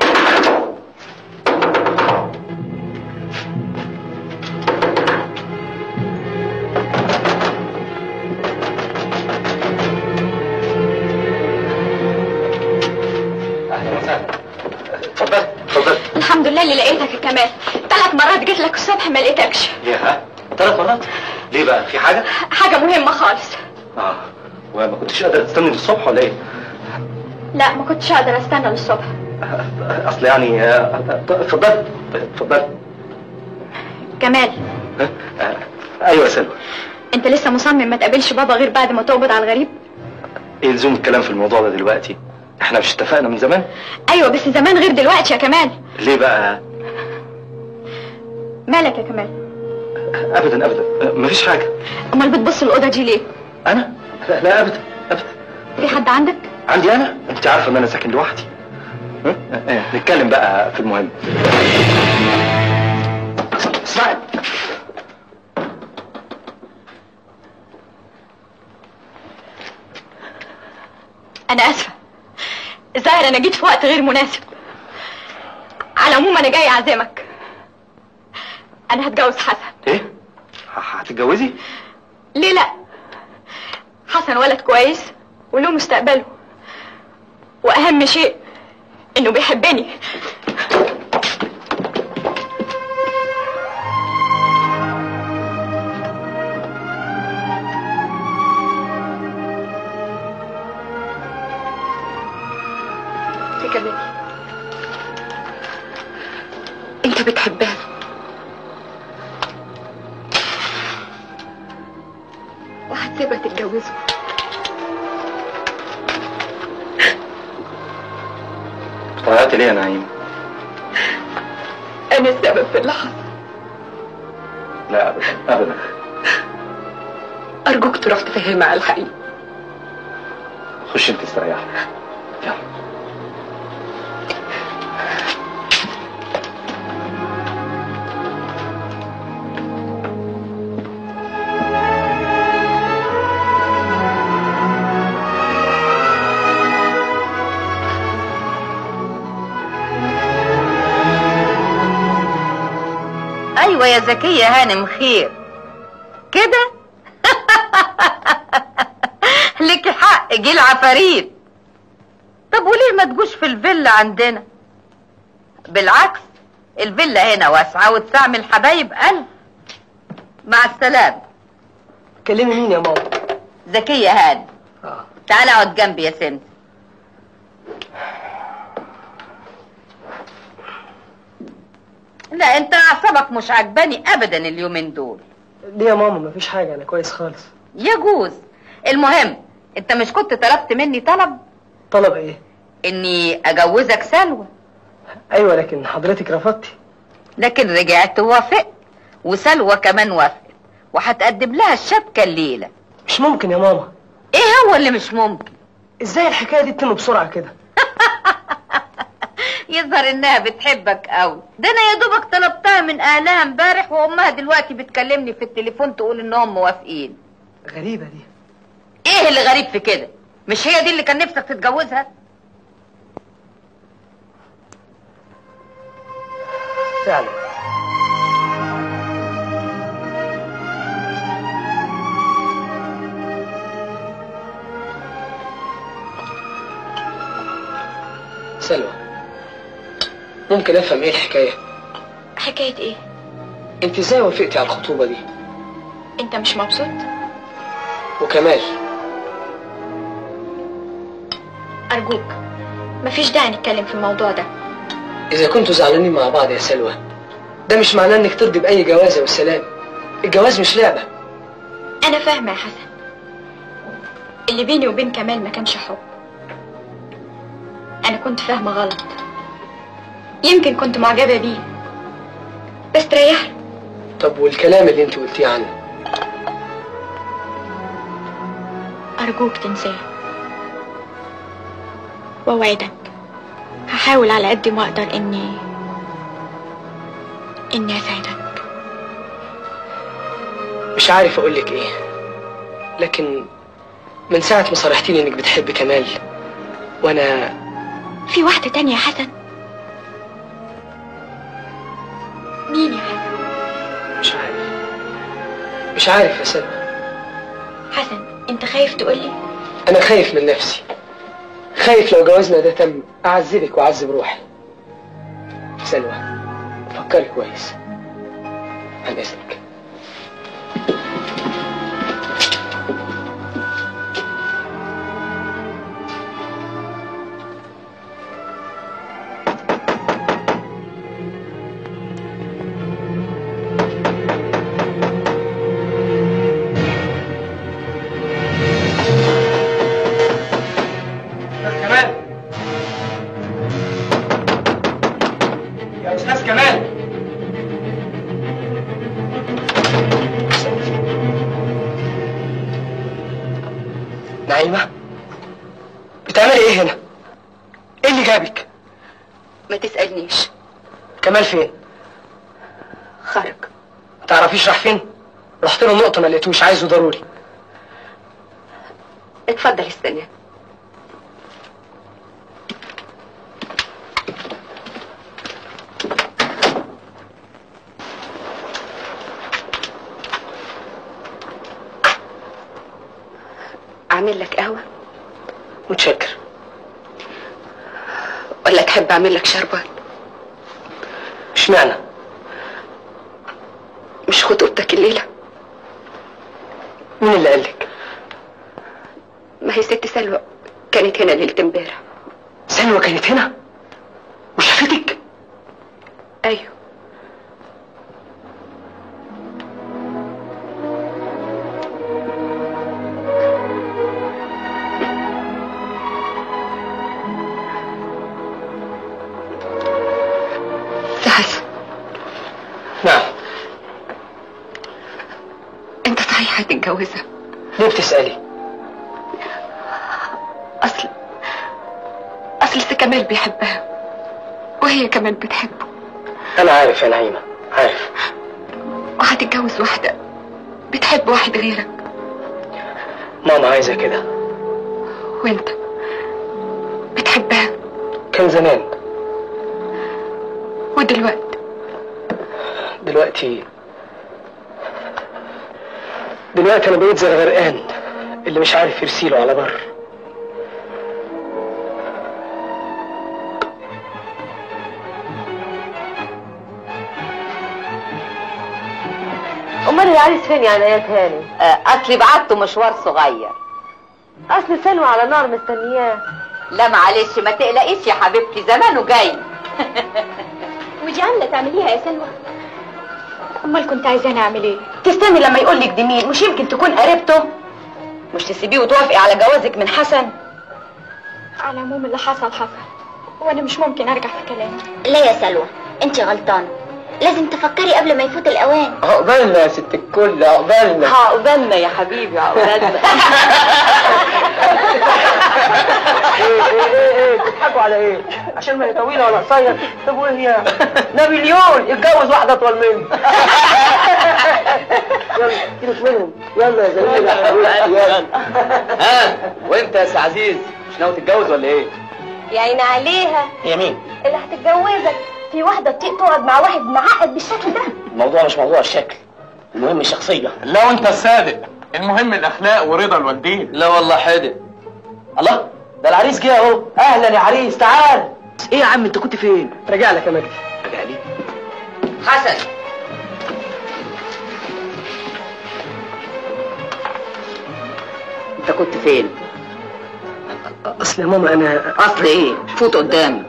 اهلا وسهلا اتفضل اتفضل الحمد لله اللي لقيتك يا كمال ثلاث مرات جيت لك الصبح ما لقيتكش يا ثلاث مرات ليه بقى في حاجة؟ حاجة مهمة خالص اه وما كنتش قادر تستني للصبح ولا ايه؟ لا ما كنتش اقدر استنى للصبح اصل يعني آه، اتفضل اتفضل كمال آه، ايوه يا سلوى انت لسه مصمم ما تقابلش بابا غير بعد ما تقبض على الغريب ايه لزوم الكلام في الموضوع ده دلوقتي؟ احنا مش اتفقنا من زمان؟ ايوه بس زمان غير دلوقتي يا كمال ليه بقى؟ مالك يا كمال ابدا ابدا آه، مفيش حاجة امال بتبص الاوضه دي ليه انا؟ لا, لا ابدا ابدا في حد عندك عندي انا؟ انت عارفة ان انا ساكن لوحدي ها؟ آه، آه، نتكلم بقى في المهم اسمعي انا اسفه الظاهر انا جيت في وقت غير مناسب على العموم انا جاي اعزمك انا هتجوز حسن ايه؟ ه- هتتجوزي؟ ليه لا حسن ولد كويس وله مستقبله واهم شيء انه بيحبني تكملي انت بتحبها وهتسيبها تتجوزه طلعت ليه يا نعيم؟ انا السبب في اللي حصل لا ابدا ابدا أرجوك تروح تفهمها على الحقيقة خش انت استريحي يلا ايوه يا زكية هانم خير كده لك حق جه العفاريت طب وليه ما تجوش في الفيلا عندنا بالعكس الفيلا هنا واسعة وتستعمل حبايب ألف مع السلامة كلمي مين يا ماما زكية هاني اه تعالى اقعد جنبي يا سمسم لا انت اعصابك مش عجباني ابدا اليومين دول ليه يا ماما مفيش حاجه انا كويس خالص يجوز المهم انت مش كنت طلبت مني طلب طلب ايه اني اجوزك سلوى ايوه لكن حضرتك رفضتي لكن رجعت وافقت وسلوى كمان وافقت وهتقدم لها الشبكة الليلة مش ممكن يا ماما ايه هو اللي مش ممكن ازاي الحكايه دي تتم بسرعه كده يظهر انها بتحبك قوي ده انا يا دوبك طلبتها من اهلها امبارح وامها دلوقتي بتكلمني في التليفون تقول انهم موافقين غريبه دي ايه اللي غريب في كده مش هي دي اللي كان نفسك تتجوزها فعلا سلوى ممكن افهم ايه الحكايه حكاية ايه انت ازاي وافقتي على الخطوبه دي انت مش مبسوط وكمال ارجوك مفيش داعي نتكلم في الموضوع ده اذا كنتوا زعلانين مع بعض يا سلوى ده مش معناه انك ترضي باي جوازه والسلام الجواز مش لعبه انا فاهمة يا حسن اللي بيني وبين كمال ما كانش حب انا كنت فاهمة غلط يمكن كنت معجبة بيه بس تريح له. طب والكلام اللي انت قلتيه عنه ارجوك تنساه واوعدك هحاول على قد ما اقدر اني اني اساعدك مش عارف اقول لك ايه لكن من ساعه ما صرحتيلي انك بتحب كمال وانا في واحدة تانية يا حسن مين يا حسن مش عارف مش عارف يا سلوى حسن انت خايف تقولي انا خايف من نفسي خايف لو جوازنا ده تم اعذبك واعذب روحي سلوى فكري كويس عن اذنك استاذ كمال يا استاذ كمال نعيمه بتعملي ايه هنا ايه اللي جابك ما تسألنيش كمال فين خرج تعرفيش راح فين رحت له نقطه ما لقيتوش عايزه ضروري اتفضل استنى اعمل لك قهوه متشكر ولا تحب اعمل لك شربات اشمعنى مش خطوبتك الليله مين اللي قالك ما هي ست سلوى كانت هنا ليله امبارح سلوى كانت هنا وشافتك ايوه يا حسن نعم انت صحيح هتتجوزها ليه بتسالي اصل اصل سي كمال بيحبها وهي كمان بتحبه انا عارف يا نعيمه عارف وهتتجوز واحده بتحب واحد غيرك ماما عايزه كده وانت بتحبها كان زمان ودلوقتي دلوقتي دلوقتي انا بقيت زي الغرقان اللي مش عارف يرسيله على بر امال العريس فين يا نيات هاني آه، اصلي بعته مشوار صغير اصل سلوى على نار مستنياه لا معلش ما تقلقيش يا حبيبتي زمانه جاي ودي عامله تعمليها يا سلوى امال كنت عايزاني اعمل ايه تستني لما يقول لك دي مين مش يمكن تكون قريبته مش تسيبيه وتوافقي على جوازك من حسن على العموم اللي حصل حصل وانا مش ممكن ارجع في كلامي لا يا سلوى انت غلطانة لازم تفكري قبل ما يفوت الاوان عقبالنا يا ست الكل عقبالنا عقبالنا يا حبيبي عقبالنا ايه ايه ايه ايه بتضحكوا على ايه؟ عشان ما هي طويله ولا قصير طب وايه هي؟ نابليون يتجوز واحده اطول منه يلا سيبك منهم يلا يا زميلي يا حبيبي يلا ها وانت يا سي عزيز مش ناوي تتجوز ولا ايه؟ يا عيني عليها هي مين؟ اللي هتتجوزك في واحده تطيق تقعد مع واحد معقد بالشكل ده الموضوع مش موضوع الشكل المهم الشخصيه لا وانت الصادق المهم الاخلاق ورضا الوالدين لا والله حادق الله ده العريس جه اهو اهلا يا عريس تعال ايه يا عم انت كنت فين؟ راجع لك يا مجدي راجع لي حسن انت كنت فين اصل يا ماما انا اصل ايه فوت قدامي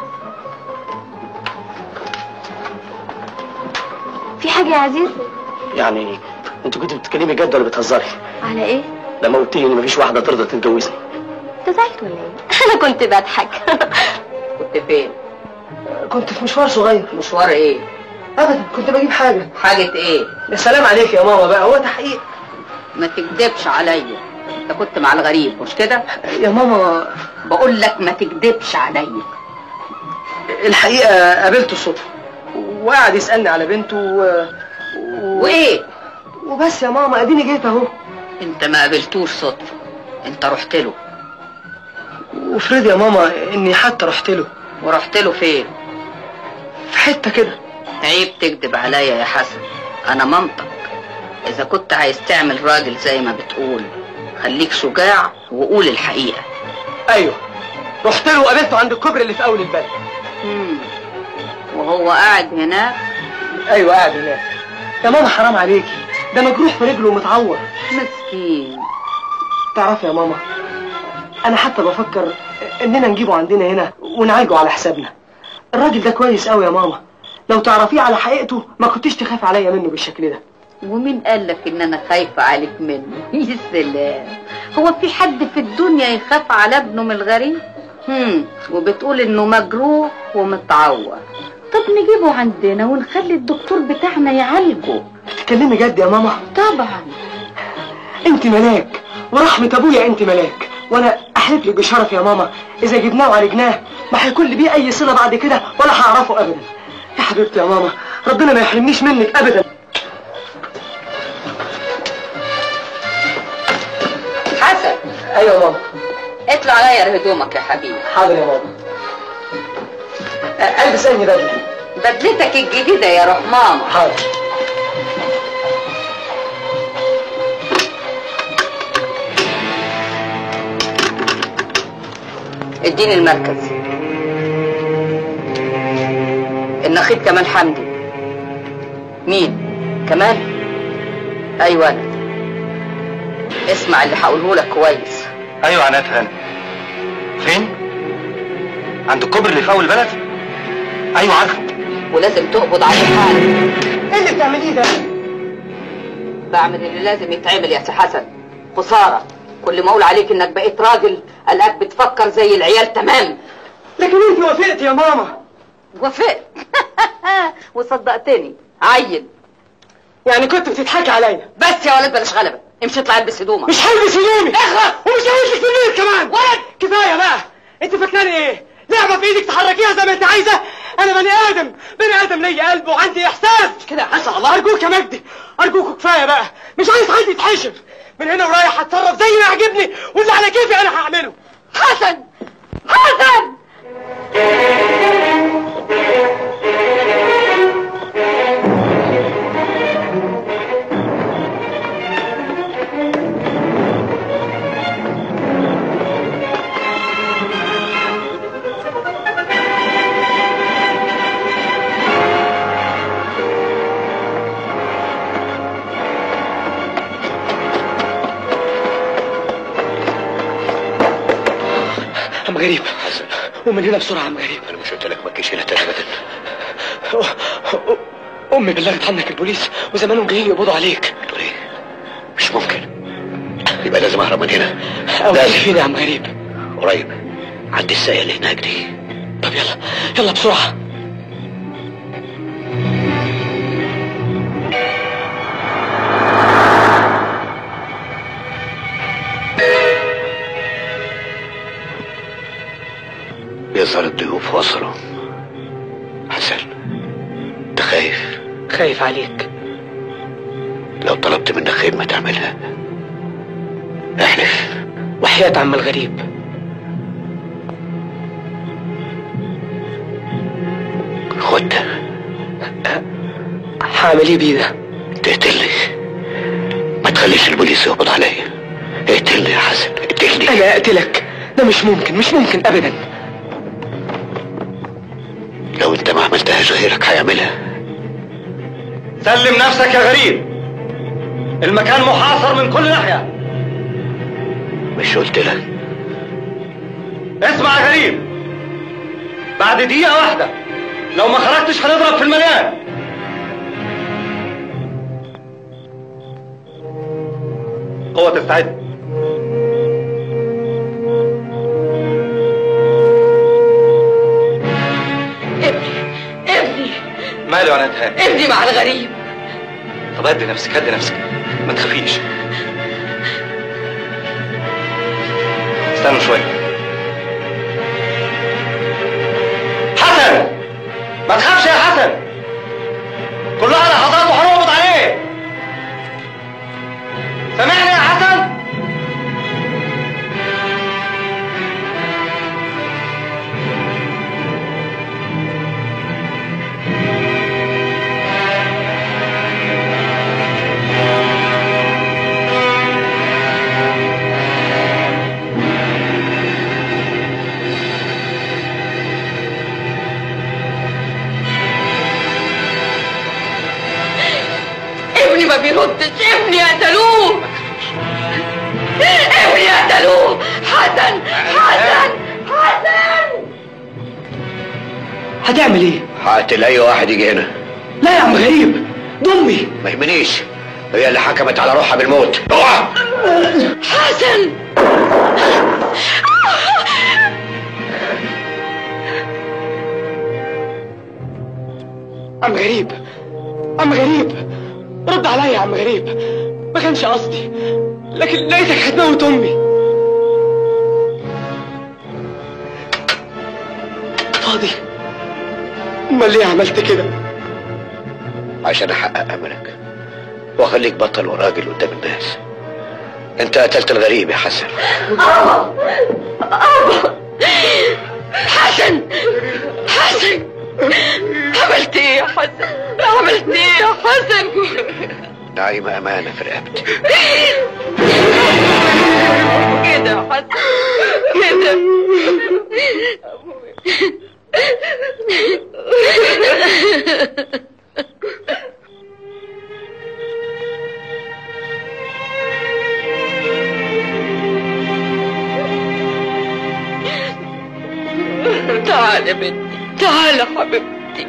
في حاجه يا عزيز يعني انت كنت بتتكلمي جد ولا بتهزري؟ على ايه لما قلت لي ان مفيش واحده ترضى تتجوزني انت زعلت ولا ايه انا كنت بضحك كنت فين كنت في مشوار صغير مشوار ايه ابدا كنت بجيب حاجه حاجه ايه يا سلام عليك يا ماما بقى هو تحقيق ما تكدبش عليا انت كنت مع الغريب مش كده يا ماما بقول لك ما تكدبش عليا الحقيقه قابلته الصدفه وقعد يسالني على بنته و... و... وايه وبس يا ماما اديني جيت اهو انت ما قابلتوش صدفه انت رحت له وافرضي يا ماما اني حتى رحت له ورحت له فين في حته كده عيب تكذب عليا يا حسن انا مامتك اذا كنت عايز تعمل راجل زي ما بتقول خليك شجاع وقول الحقيقه ايوه رحت له وقابلته عند الكوبري اللي في اول البلد مم. وهو قاعد هناك ايوه قاعد هناك يا ماما حرام عليكي ده مجروح في رجله ومتعور مسكين تعرفي يا ماما انا حتى بفكر اننا نجيبه عندنا هنا ونعالجه على حسابنا الراجل ده كويس قوي يا ماما لو تعرفيه على حقيقته ما كنتيش تخاف عليا منه بالشكل ده ومين قال لك ان انا خايفه عليك منه يا سلام هو في حد في الدنيا يخاف على ابنه من الغريب هم وبتقول انه مجروح ومتعور طب نجيبه عندنا ونخلي الدكتور بتاعنا يعالجه بتتكلمي جد يا ماما طبعا انت ملاك ورحمة ابويا انت ملاك وانا احلف لك بشرف يا ماما اذا جبناه وعالجناه ما هيكون لي بيه اي صلة بعد كده ولا هعرفه ابدا يا حبيبتي يا ماما ربنا ما يحرمنيش منك ابدا حسن ايوه يا ماما اطلع غير هدومك يا حبيبي حاضر يا ماما أ- البس اني بدله بدلتك الجديده يا روح ماما حاضر اديني المركز النقيب كمال حمدي مين كمال ايوه انا اسمع اللي هقوله لك كويس ايوه عنات هاني فين عند الكوبري اللي في اول البلد ايوه عارفه ولازم تقبض عليه حالا ايه اللي بتعمليه ده بعمل اللي لازم يتعمل يا سي حسن خساره كل ما اقول عليك انك بقيت راجل الاقيك بتفكر زي العيال تمام لكن انت وافقت يا ماما وافقت وصدقتني عين يعني كنت بتضحكي عليا بس يا ولد بلاش غلبه امشي اطلع البس هدومك مش هلبس هدومي اخرس ومش هعيش في البيت كمان ولد كفايه بقى انت فاكراني ايه لعبه في ايدك تحركيها زي ما انت عايزه انا بني ادم بني ادم ليا قلب وعندي احساس مش كده يا حسن الله ارجوك يا مجدي ارجوك كفايه بقى مش عايز حد يتحشر من هنا ورايح هتصرف زي ما يعجبني واللي على كيفي انا هعمله حسن حسن غريب ومن هنا بسرعه يا عم غريب انا مش قلت لك ما تجيش هنا تاني ابدا امي بلغت عنك البوليس وزمانهم جايين يقبضوا عليك مش ممكن يبقى لازم اهرب من هنا لازم فين يا عم غريب قريب عند الساقية اللي هناك دي طب يلا يلا بسرعه يظهر الضيوف وصلوا حسن انت خايف خايف عليك لو طلبت منك خدمة تعملها احلف وحياة عم الغريب خد ده هعمل ايه بيه ده تقتلني ما تخليش البوليس يقبض عليا اقتلني يا حسن اقتلني انا اقتلك ده مش ممكن مش ممكن ابدا لو انت ما عملتهاش غيرك هيعملها سلم نفسك يا غريب المكان محاصر من كل ناحية مش قلت لك اسمع يا غريب بعد دقيقة واحدة لو ما خرجتش هنضرب في المليان قوة تستعد ابني ماله يا نتهان ابني مع الغريب طب هدي نفسك هدي نفسك ما تخافيش استنوا شوية حسن ما تخافش يا حسن كلها لحظات وهنقبض عليه سامعني يا حسن ابني ما بيردش ابني قتلوه ابني قتلوه حسن حسن حسن هتعمل ايه هقتل اي واحد يجي هنا لا يا عم غريب ضمي ما يهمنيش هي اللي حكمت على روحها بالموت اوعى حسن عم غريب عم غريب رد عليا يا عم غريب ما كانش قصدي لكن لقيتك هتموت امي فاضي امال ليه عملت كده عشان احقق املك واخليك بطل وراجل قدام الناس انت قتلت الغريب يا حسن أبا أبا حسن حسن عملت ايه يا حسن عملت ايه يا حسن نعيمة امانة في رقبتي كده يا حسن كده تعال يا بنتي تعال يا حبيبتي